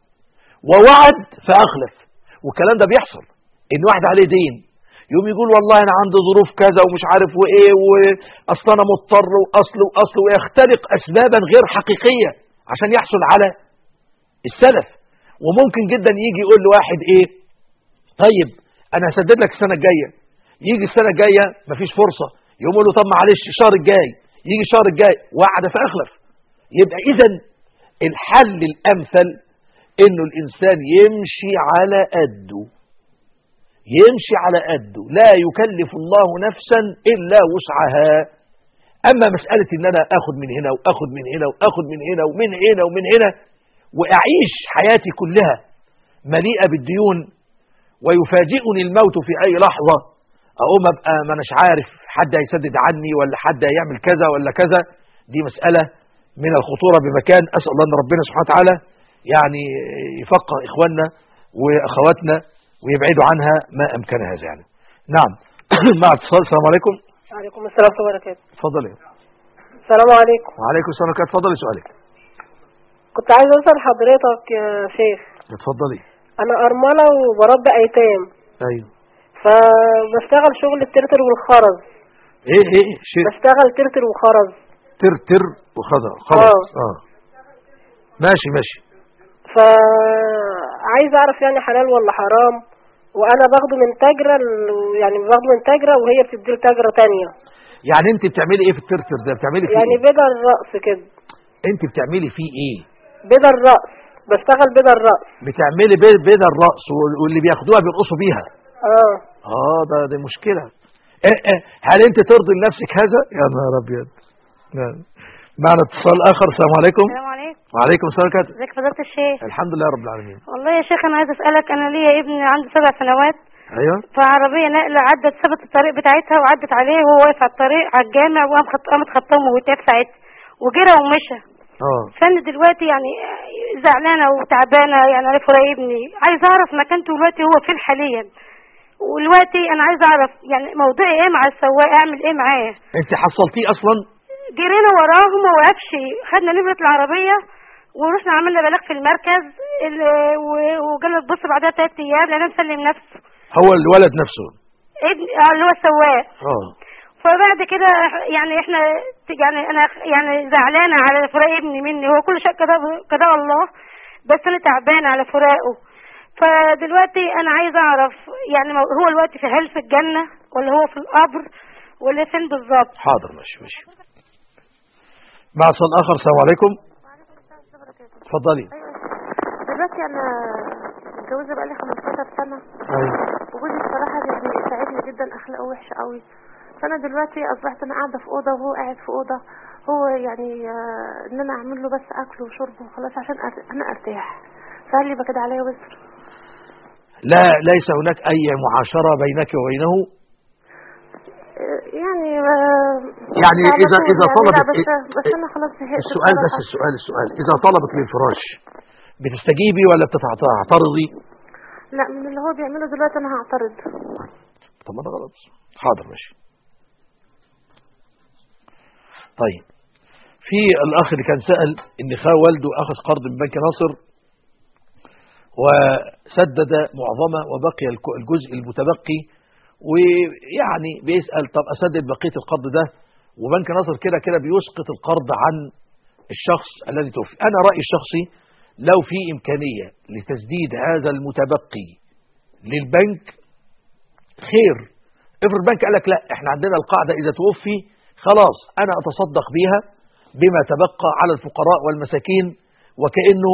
ووعد فأخلف والكلام ده بيحصل إن واحد عليه دين يوم يقول والله أنا عندي ظروف كذا ومش عارف وإيه وأصل أنا مضطر وأصل وأصل ويخترق أسبابا غير حقيقية عشان يحصل على السلف وممكن جدا يجي يقول لواحد إيه طيب أنا هسدد لك السنة الجاية يجي السنة الجاية مفيش فرصة يقوم يقول له طب معلش الشهر الجاي يجي الشهر الجاي وعد فأخلف يبقى إذا الحل الأمثل إنه الإنسان يمشي على قده يمشي على قده لا يكلف الله نفسا إلا وسعها أما مسألة إن أنا أخذ من هنا وأخذ من هنا وأخذ من هنا ومن هنا ومن هنا وأعيش حياتي كلها مليئة بالديون ويفاجئني الموت في أي لحظة أقوم أبقى ما أناش عارف حد هيسدد عني ولا حد هيعمل كذا ولا كذا دي مسألة من الخطورة بمكان أسأل الله أن ربنا سبحانه وتعالى يعني يفقه إخواننا وأخواتنا ويبعدوا عنها ما أمكن هذا يعني نعم مع اتصال السلام عليكم وعليكم السلام ورحمة الله وبركاته اتفضلي السلام عليكم وعليكم السلام ورحمة الله اتفضلي سؤالك كنت عايز أسأل حضرتك يا شيخ اتفضلي أنا أرملة وبربي أيتام ايوه فبشتغل شغل الترتر والخرز ايه ايه شيء بشتغل ترتر وخرز ترتر وخضر خلاص اه ماشي ماشي فعايز أعرف يعني حلال ولا حرام وأنا باخده من تاجرة ال- يعني باخده من تاجرة وهي بتدي تاجرة تانية يعني انت بتعملي ايه في الترتر ده بتعملي فيه يعني ايه بيضة الرأس كده انت بتعملي فيه ايه بيضة الرأس بشتغل بيضة الرأس بتعملي بي- بيض الرأس وال- واللي بياخدوها بيرقصوا بيها اه اه ده دي مشكلة إيه إيه هل انت ترضي لنفسك هذا يا نهار ابيض نعم. معنا اتصال اخر السلام عليكم السلام عليكم وعليكم السلام ورحمة الله ازيك فضيلة الشيخ الحمد لله رب العالمين والله يا شيخ انا عايز اسالك انا ليا ابن عنده سبع سنوات ايوه فعربية نقلة عدت سابت الطريق بتاعتها وعدت عليه وهو واقف على الطريق على الجامع وقام خط... قامت خطامه وتاب ساعتها وجرى ومشى اه فانا دلوقتي يعني زعلانة وتعبانة يعني عارف ورايا ابني عايز اعرف مكانته دلوقتي هو فين حاليا ودلوقتي انا عايز اعرف يعني موضوعي ايه مع السواق اعمل ايه معاه انت حصلتيه اصلا جرينا وراهم ما وقفش خدنا نمرة العربية ورحنا عملنا بلاغ في المركز ال- و- وجالنا تبص بعدها تلات ايام لقينا مسلم نفسه هو الولد نفسه ابن آه، اللي هو السواق اه فبعد كده يعني احنا يعني انا يعني زعلانه على فراق ابني مني هو كل شيء قضاء قضاء الله بس انا تعبانه على فراقه فدلوقتي انا عايزه اعرف يعني مو- هو الوقت في هل في الجنه ولا هو في القبر ولا فين بالظبط حاضر ماشي ماشي مع اتصال اخر السلام عليكم اتفضلي دلوقتي انا متجوزه بقالي 15 سنه ايوه وجوزي بصراحه يعني بيساعدني جدا اخلاقه وحشه قوي فانا دلوقتي اصبحت انا قاعده في اوضه وهو قاعد في اوضه هو يعني آه، ان انا اعمل له بس اكل وشرب وخلاص عشان أر- انا ارتاح فهل يبقى كده عليا وزر لا ليس هناك أي معاشرة بينك وبينه آه، يعني آه، يعني مش إذا عارفة إذا يعني طلبت لا بس بس انا خلاص زهقت السؤال بس بصراحة. السؤال السؤال إذا طلبت للفراش بتستجيبي ولا بتعترضي لا من اللي هو بيعمله دلوقتي انا هعترض طب ما ده غلط حاضر ماشي طيب في الأخ اللي كان سأل إن خا والده أخذ قرض من بنك ناصر وسدد معظمه وبقي الك- الجزء المتبقي ويعني بيسأل طب أسدد بقية القرض ده وبنك ناصر كده كده بيسقط القرض عن الشخص الذي توفي أنا رأيي الشخصي لو في إمكانية لتسديد هذا المتبقي للبنك خير افرض البنك قال لك لا احنا عندنا القاعدة إذا توفي خلاص أنا أتصدق بيها بما تبقى على الفقراء والمساكين وكأنه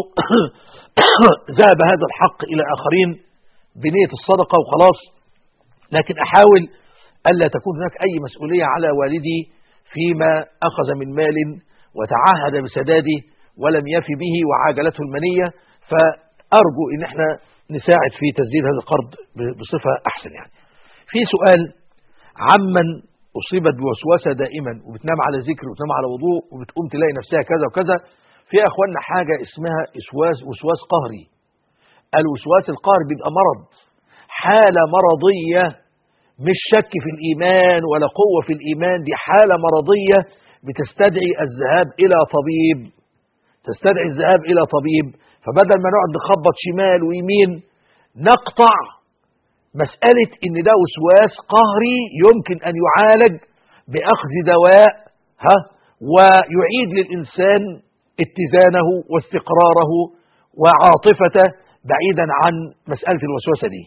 ذهب هذا الحق إلى آخرين بنية الصدقة وخلاص لكن أحاول ألا تكون هناك أي مسؤولية على والدي فيما أخذ من مال وتعهد بسداده ولم يفي به وعاجلته المنية فأرجو إن احنا نساعد في تسديد هذا القرض بصفة أحسن يعني في سؤال عمن أصيبت بوسوسة دائما وبتنام على ذكر وبتنام على وضوء وبتقوم تلاقي نفسها كذا وكذا في يا أخوانا حاجة اسمها إسواس وسواس قهري الوسواس القهري بيبقى مرض حالة مرضية مش شك في الإيمان ولا قوة في الإيمان دي حالة مرضية بتستدعي الذهاب إلى طبيب تستدعي الذهاب إلى طبيب فبدل ما نقعد نخبط شمال ويمين نقطع مسألة إن ده وسواس قهري يمكن أن يعالج بأخذ دواء ها ويعيد للإنسان اتزانه واستقراره وعاطفته بعيدا عن مسألة الوسوسة دي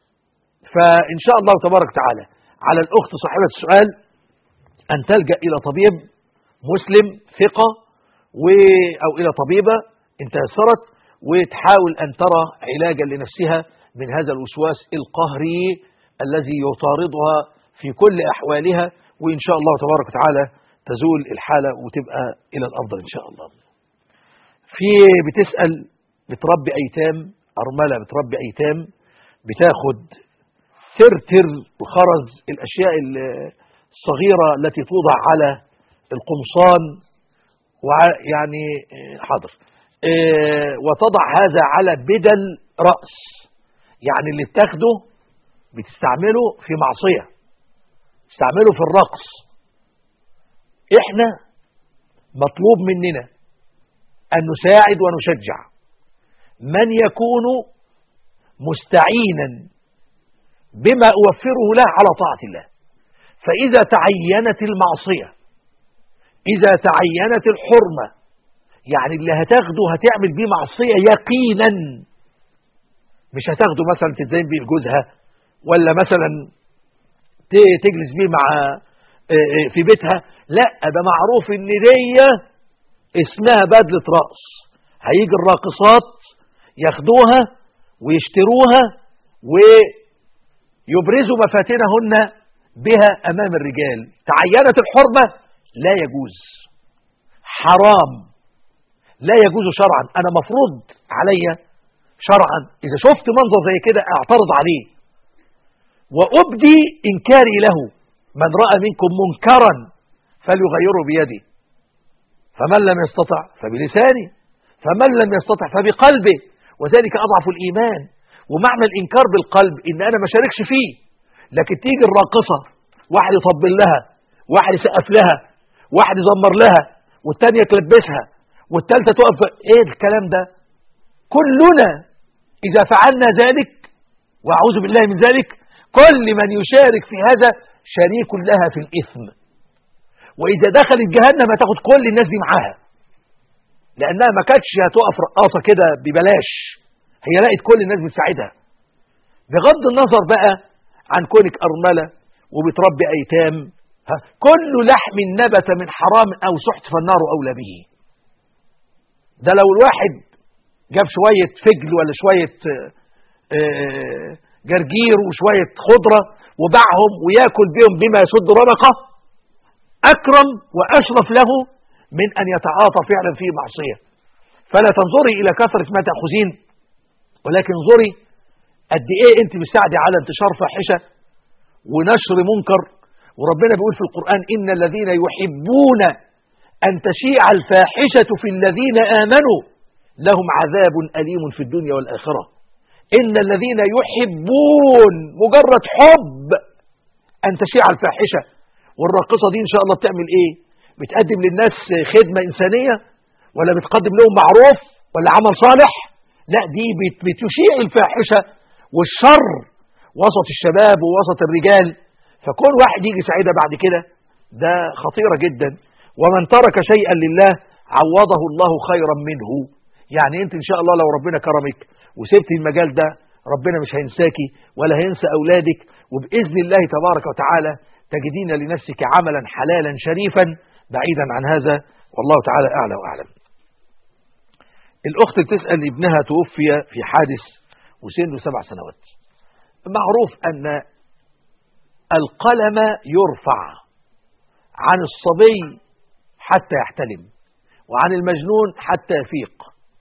فإن شاء الله تبارك وتعالى على الأخت صاحبة السؤال أن تلجأ إلى طبيب مسلم ثقة و أو إلى طبيبة إن تيسرت وتحاول أن ترى علاجا لنفسها من هذا الوسواس القهري الذي يطاردها في كل أحوالها وإن شاء الله تبارك وتعالى تزول الحالة وتبقى إلى الأفضل إن شاء الله في بتسأل بتربي أيتام أرملة بتربي أيتام بتاخد ترتر وخرز الأشياء الصغيرة التي توضع على القمصان ويعني حاضر اه وتضع هذا على بدل رأس يعني اللي بتاخده بتستعمله في معصية تستعمله في الرقص احنا مطلوب مننا أن نساعد ونشجع من يكون مستعينا بما أوفره له على طاعة الله فإذا تعينت المعصية إذا تعينت الحرمة يعني اللي هتاخده هتعمل بيه معصية يقينا مش هتاخده مثلا تتزين بيه لجوزها ولا مثلا تجلس بيه مع في بيتها لا ده معروف ان دي اسمها بدلة رأس هيجي الراقصات ياخدوها ويشتروها ويبرزوا مفاتنهن بها أمام الرجال تعينت الحرمة لا يجوز حرام لا يجوز شرعا أنا مفروض علي شرعا إذا شفت منظر زي كده أعترض عليه وأبدي إنكاري له من رأى منكم منكرا فليغيره بيده فمن لم يستطع فبلسانه فمن لم يستطع فبقلبه وذلك أضعف الإيمان ومعنى الإنكار بالقلب إن أنا ما شاركش فيه لكن تيجي الراقصة واحد يطبل لها واحد يسقف لها واحد يزمر لها والتانية تلبسها والتالتة تقف ايه الكلام ده كلنا إذا فعلنا ذلك وأعوذ بالله من ذلك كل من يشارك في هذا شريك لها في الإثم وإذا دخلت جهنم هتاخد كل الناس دي معاها لأنها ما كانتش هتقف رقاصة كده ببلاش هي لقت كل الناس بتساعدها بغض النظر بقى عن كونك أرملة وبتربي أيتام ها كل لحم نبت من حرام أو سحت فالنار أولى به ده لو الواحد جاب شوية فجل ولا شوية جرجير وشوية خضرة وباعهم وياكل بهم بما يسد رمقه أكرم وأشرف له من أن يتعاطى فعلا في معصية فلا تنظري إلى كثرة ما تأخذين ولكن انظري قد إيه أنت بتساعدي على انتشار فاحشة ونشر منكر وربنا بيقول في القرآن إن الذين يحبون أن تشيع الفاحشة في الذين آمنوا لهم عذاب أليم في الدنيا والآخرة إن الذين يحبون مجرد حب أن تشيع الفاحشة والراقصة دي إن شاء الله بتعمل إيه بتقدم للناس خدمة إنسانية ولا بتقدم لهم معروف ولا عمل صالح لا دي بت- بتشيع الفاحشة والشر وسط الشباب ووسط الرجال فكل واحد يجي سعيدة بعد كده ده خطيرة جدا ومن ترك شيئا لله عوضه الله خيرا منه يعني انت ان شاء الله لو ربنا كرمك وسبت المجال ده ربنا مش هينساكي ولا هينسى اولادك وباذن الله تبارك وتعالى تجدين لنفسك عملا حلالا شريفا بعيدا عن هذا والله تعالى اعلى واعلم الاخت بتسال ابنها توفي في حادث وسنه سبع سنوات معروف ان القلم يرفع عن الصبي حتى يحتلم وعن المجنون حتى يفيق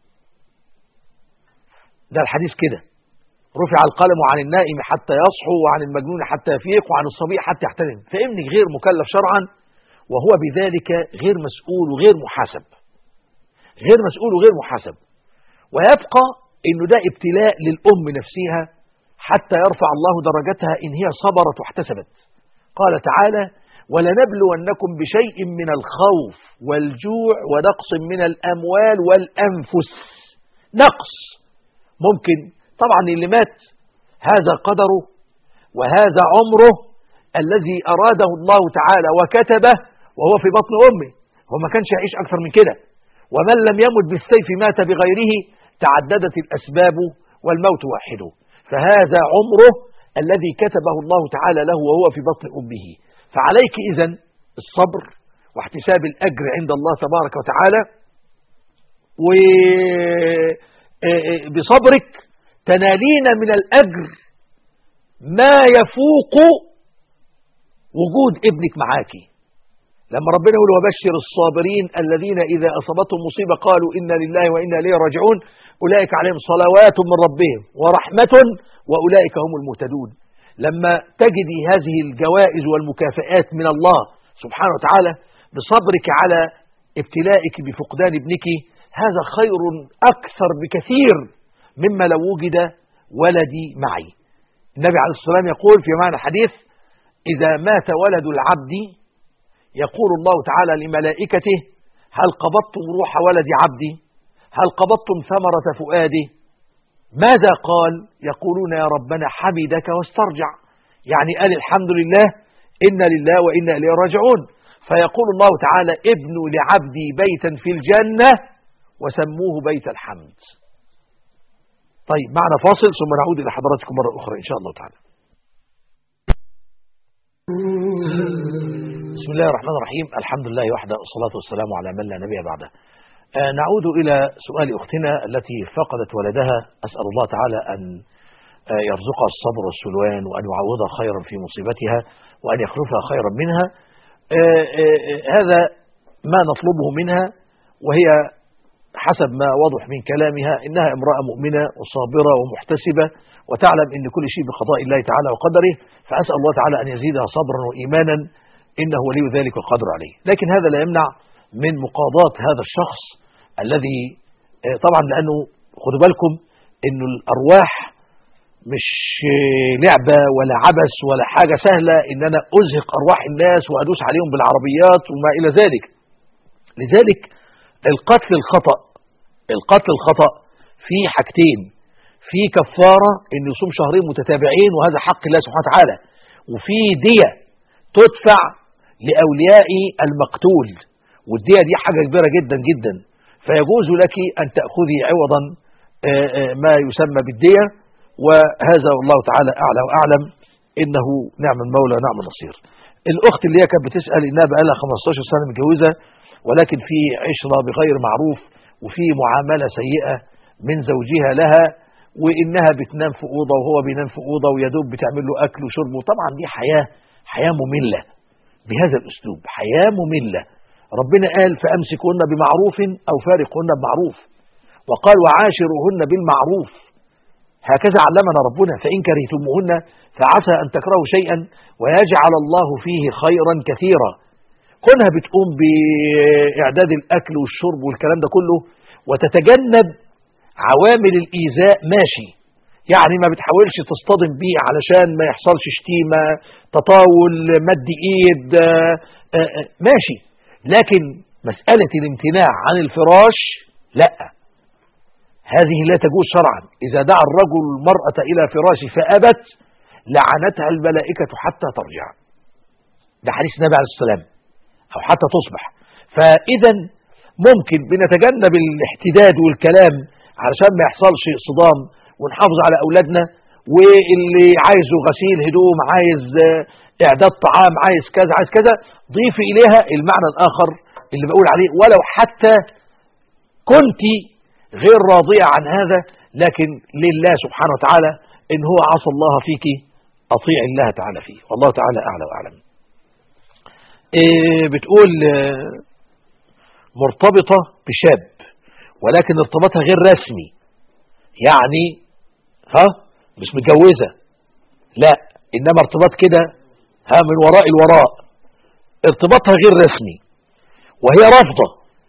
ده الحديث كده رفع القلم عن النائم حتى يصحو وعن المجنون حتى يفيق وعن الصبي حتى يحتلم فابنك غير مكلف شرعا وهو بذلك غير مسؤول وغير محاسب غير مسؤول وغير محاسب ويبقى انه ده ابتلاء للام نفسها حتى يرفع الله درجتها ان هي صبرت واحتسبت قال تعالى ولنبلونكم بشيء من الخوف والجوع ونقص من الاموال والانفس نقص ممكن طبعا اللي مات هذا قدره وهذا عمره الذي اراده الله تعالى وكتبه وهو في بطن امه هو ما كانش يعيش اكثر من كده ومن لم يمت بالسيف مات بغيره تعددت الاسباب والموت واحده فهذا عمره الذي كتبه الله تعالى له وهو في بطن امه فعليك اذا الصبر واحتساب الاجر عند الله تبارك وتعالى وبصبرك تنالين من الاجر ما يفوق وجود ابنك معاكي لما ربنا يقول وبشر الصابرين الذين إذا أصابتهم مصيبة قالوا إنا لله وإنا إليه راجعون أولئك عليهم صلوات من ربهم ورحمة وأولئك هم المهتدون لما تجدي هذه الجوائز والمكافآت من الله سبحانه وتعالى بصبرك على ابتلائك بفقدان ابنك هذا خير أكثر بكثير مما لو وجد ولدي معي النبي عليه الصلاة والسلام يقول في معنى الحديث إذا مات ولد العبد يقول الله تعالى لملائكته هل قبضتم روح ولد عبدي هل قبضتم ثمرة فؤاده ماذا قال يقولون يا ربنا حمدك واسترجع يعني قال الحمد لله إنا لله وإنا إليه راجعون فيقول الله تعالى ابنوا لعبدي بيتا في الجنة وسموه بيت الحمد طيب معنا فاصل ثم نعود إلى حضراتكم مرة أخرى إن شاء الله تعالى بسم الله الرحمن الرحيم الحمد لله وحده والصلاة والسلام على من لا نبي بعده آه نعود إلى سؤال أختنا التي فقدت ولدها أسأل الله تعالى أن آه يرزقها الصبر والسلوان وأن يعوضها خيرا في مصيبتها وأن يخلفها خيرا منها آه هذا ما نطلبه منها وهي حسب ما وضح من كلامها إنها امرأة مؤمنة وصابرة ومحتسبة وتعلم أن كل شيء بقضاء الله تعالى وقدره فأسأل الله تعالى أن يزيدها صبرا وإيمانا إنه ولي ذلك والقدر عليه لكن هذا لا يمنع من مقاضاة هذا الشخص الذي طبعا لأنه خدوا بالكم أنه الأرواح مش لعبة ولا عبث ولا حاجة سهلة إن أنا أزهق أرواح الناس وأدوس عليهم بالعربيات وما إلى ذلك لذلك القتل الخطأ القتل الخطأ في حاجتين في كفارة إن يصوم شهرين متتابعين وهذا حق الله سبحانه وتعالى وفي دية تدفع لأولياء المقتول والدية دي حاجة كبيرة جدا جدا فيجوز لك أن تأخذي عوضا ما يسمى بالدية وهذا والله تعالى أعلى وأعلم إنه نعم المولى ونعم النصير الأخت اللي هي كانت بتسأل إنها بقى لها 15 سنة متجوزة ولكن في عشرة بغير معروف وفي معاملة سيئة من زوجها لها وإنها بتنام في أوضة وهو بينام في أوضة ويدوب بتعمل له أكل وشرب وطبعا دي حياة حياة مملة بهذا الأسلوب حياة مملة ربنا قال فأمسكهن بمعروف أو فارقهن بمعروف وقال وعاشروهن بالمعروف هكذا علمنا ربنا فإن كرهتموهن فعسى أن تكرهوا شيئا ويجعل الله فيه خيرا كثيرا كونها بتقوم بإعداد الأكل والشرب والكلام ده كله وتتجنب عوامل الإيذاء ماشي يعني ما بتحاولش تصطدم بيه علشان ما يحصلش شتيمة تطاول مد إيد آه، آه، آه، ماشي لكن مسألة الامتناع عن الفراش لا هذه لا تجوز شرعا إذا دعا الرجل المرأة إلى فراشه فأبت لعنتها الملائكة حتى ترجع ده حديث النبي عليه السلام أو حتى تصبح فإذا ممكن بنتجنب الاحتداد والكلام علشان ما يحصلش صدام ونحافظ على أولادنا واللي عايزه غسيل هدوم عايز آه، إعداد طعام عايز كذا عايز كذا ضيف إليها المعنى الآخر اللي بقول عليه ولو حتى كنت غير راضية عن هذا لكن لله سبحانه وتعالى إن هو عصى الله فيك أطيع الله تعالى فيه والله تعالى أعلى وأعلم إيه بتقول آه، مرتبطة بشاب ولكن ارتباطها غير رسمي يعني ها مش متجوزة لا إنما ارتباط كده ها من وراء الوراء ارتباطها غير رسمي وهي رافضة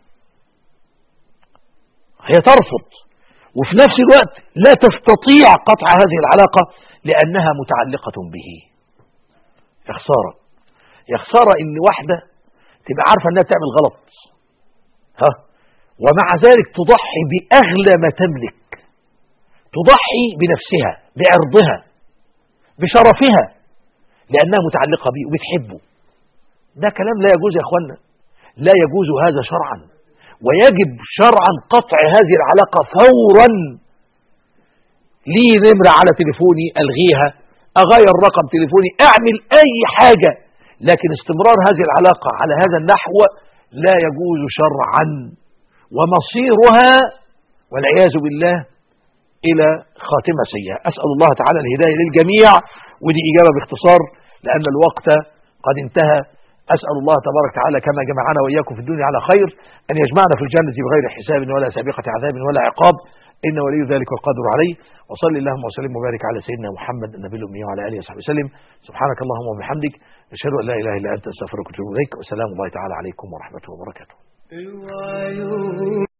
هي ترفض وفي نفس الوقت لا تستطيع قطع هذه العلاقة لأنها متعلقة به يا خسارة يا خسارة إن واحدة تبقى عارفة إنها بتعمل غلط ها ومع ذلك تضحي بأغلى ما تملك تضحي بنفسها بعرضها بشرفها لأنها متعلقة به وبتحبه ده كلام لا يجوز يا أخوانا لا يجوز هذا شرعا ويجب شرعا قطع هذه العلاقة فورا لي نمرة على تليفوني ألغيها أغير رقم تليفوني أعمل أي حاجة لكن استمرار هذه العلاقة على هذا النحو لا يجوز شرعا ومصيرها والعياذ بالله إلى خاتمة سيئة أسأل الله تعالى الهداية للجميع ودي إجابة باختصار لأن الوقت قد انتهى أسأل الله تبارك وتعالى كما جمعنا وإياكم في الدنيا على خير أن يجمعنا في الجنة بغير حساب ولا سابقة عذاب ولا عقاب إن ولي ذلك والقادر عليه وصلي اللهم وسلم وبارك على سيدنا محمد النبي الأمي وعلى آله وصحبه وسلم سبحانك اللهم وبحمدك أشهد أن لا إله إلا أنت أستغفرك وأتوب إليك وسلام الله تعالى عليكم ورحمته وبركاته الوعيون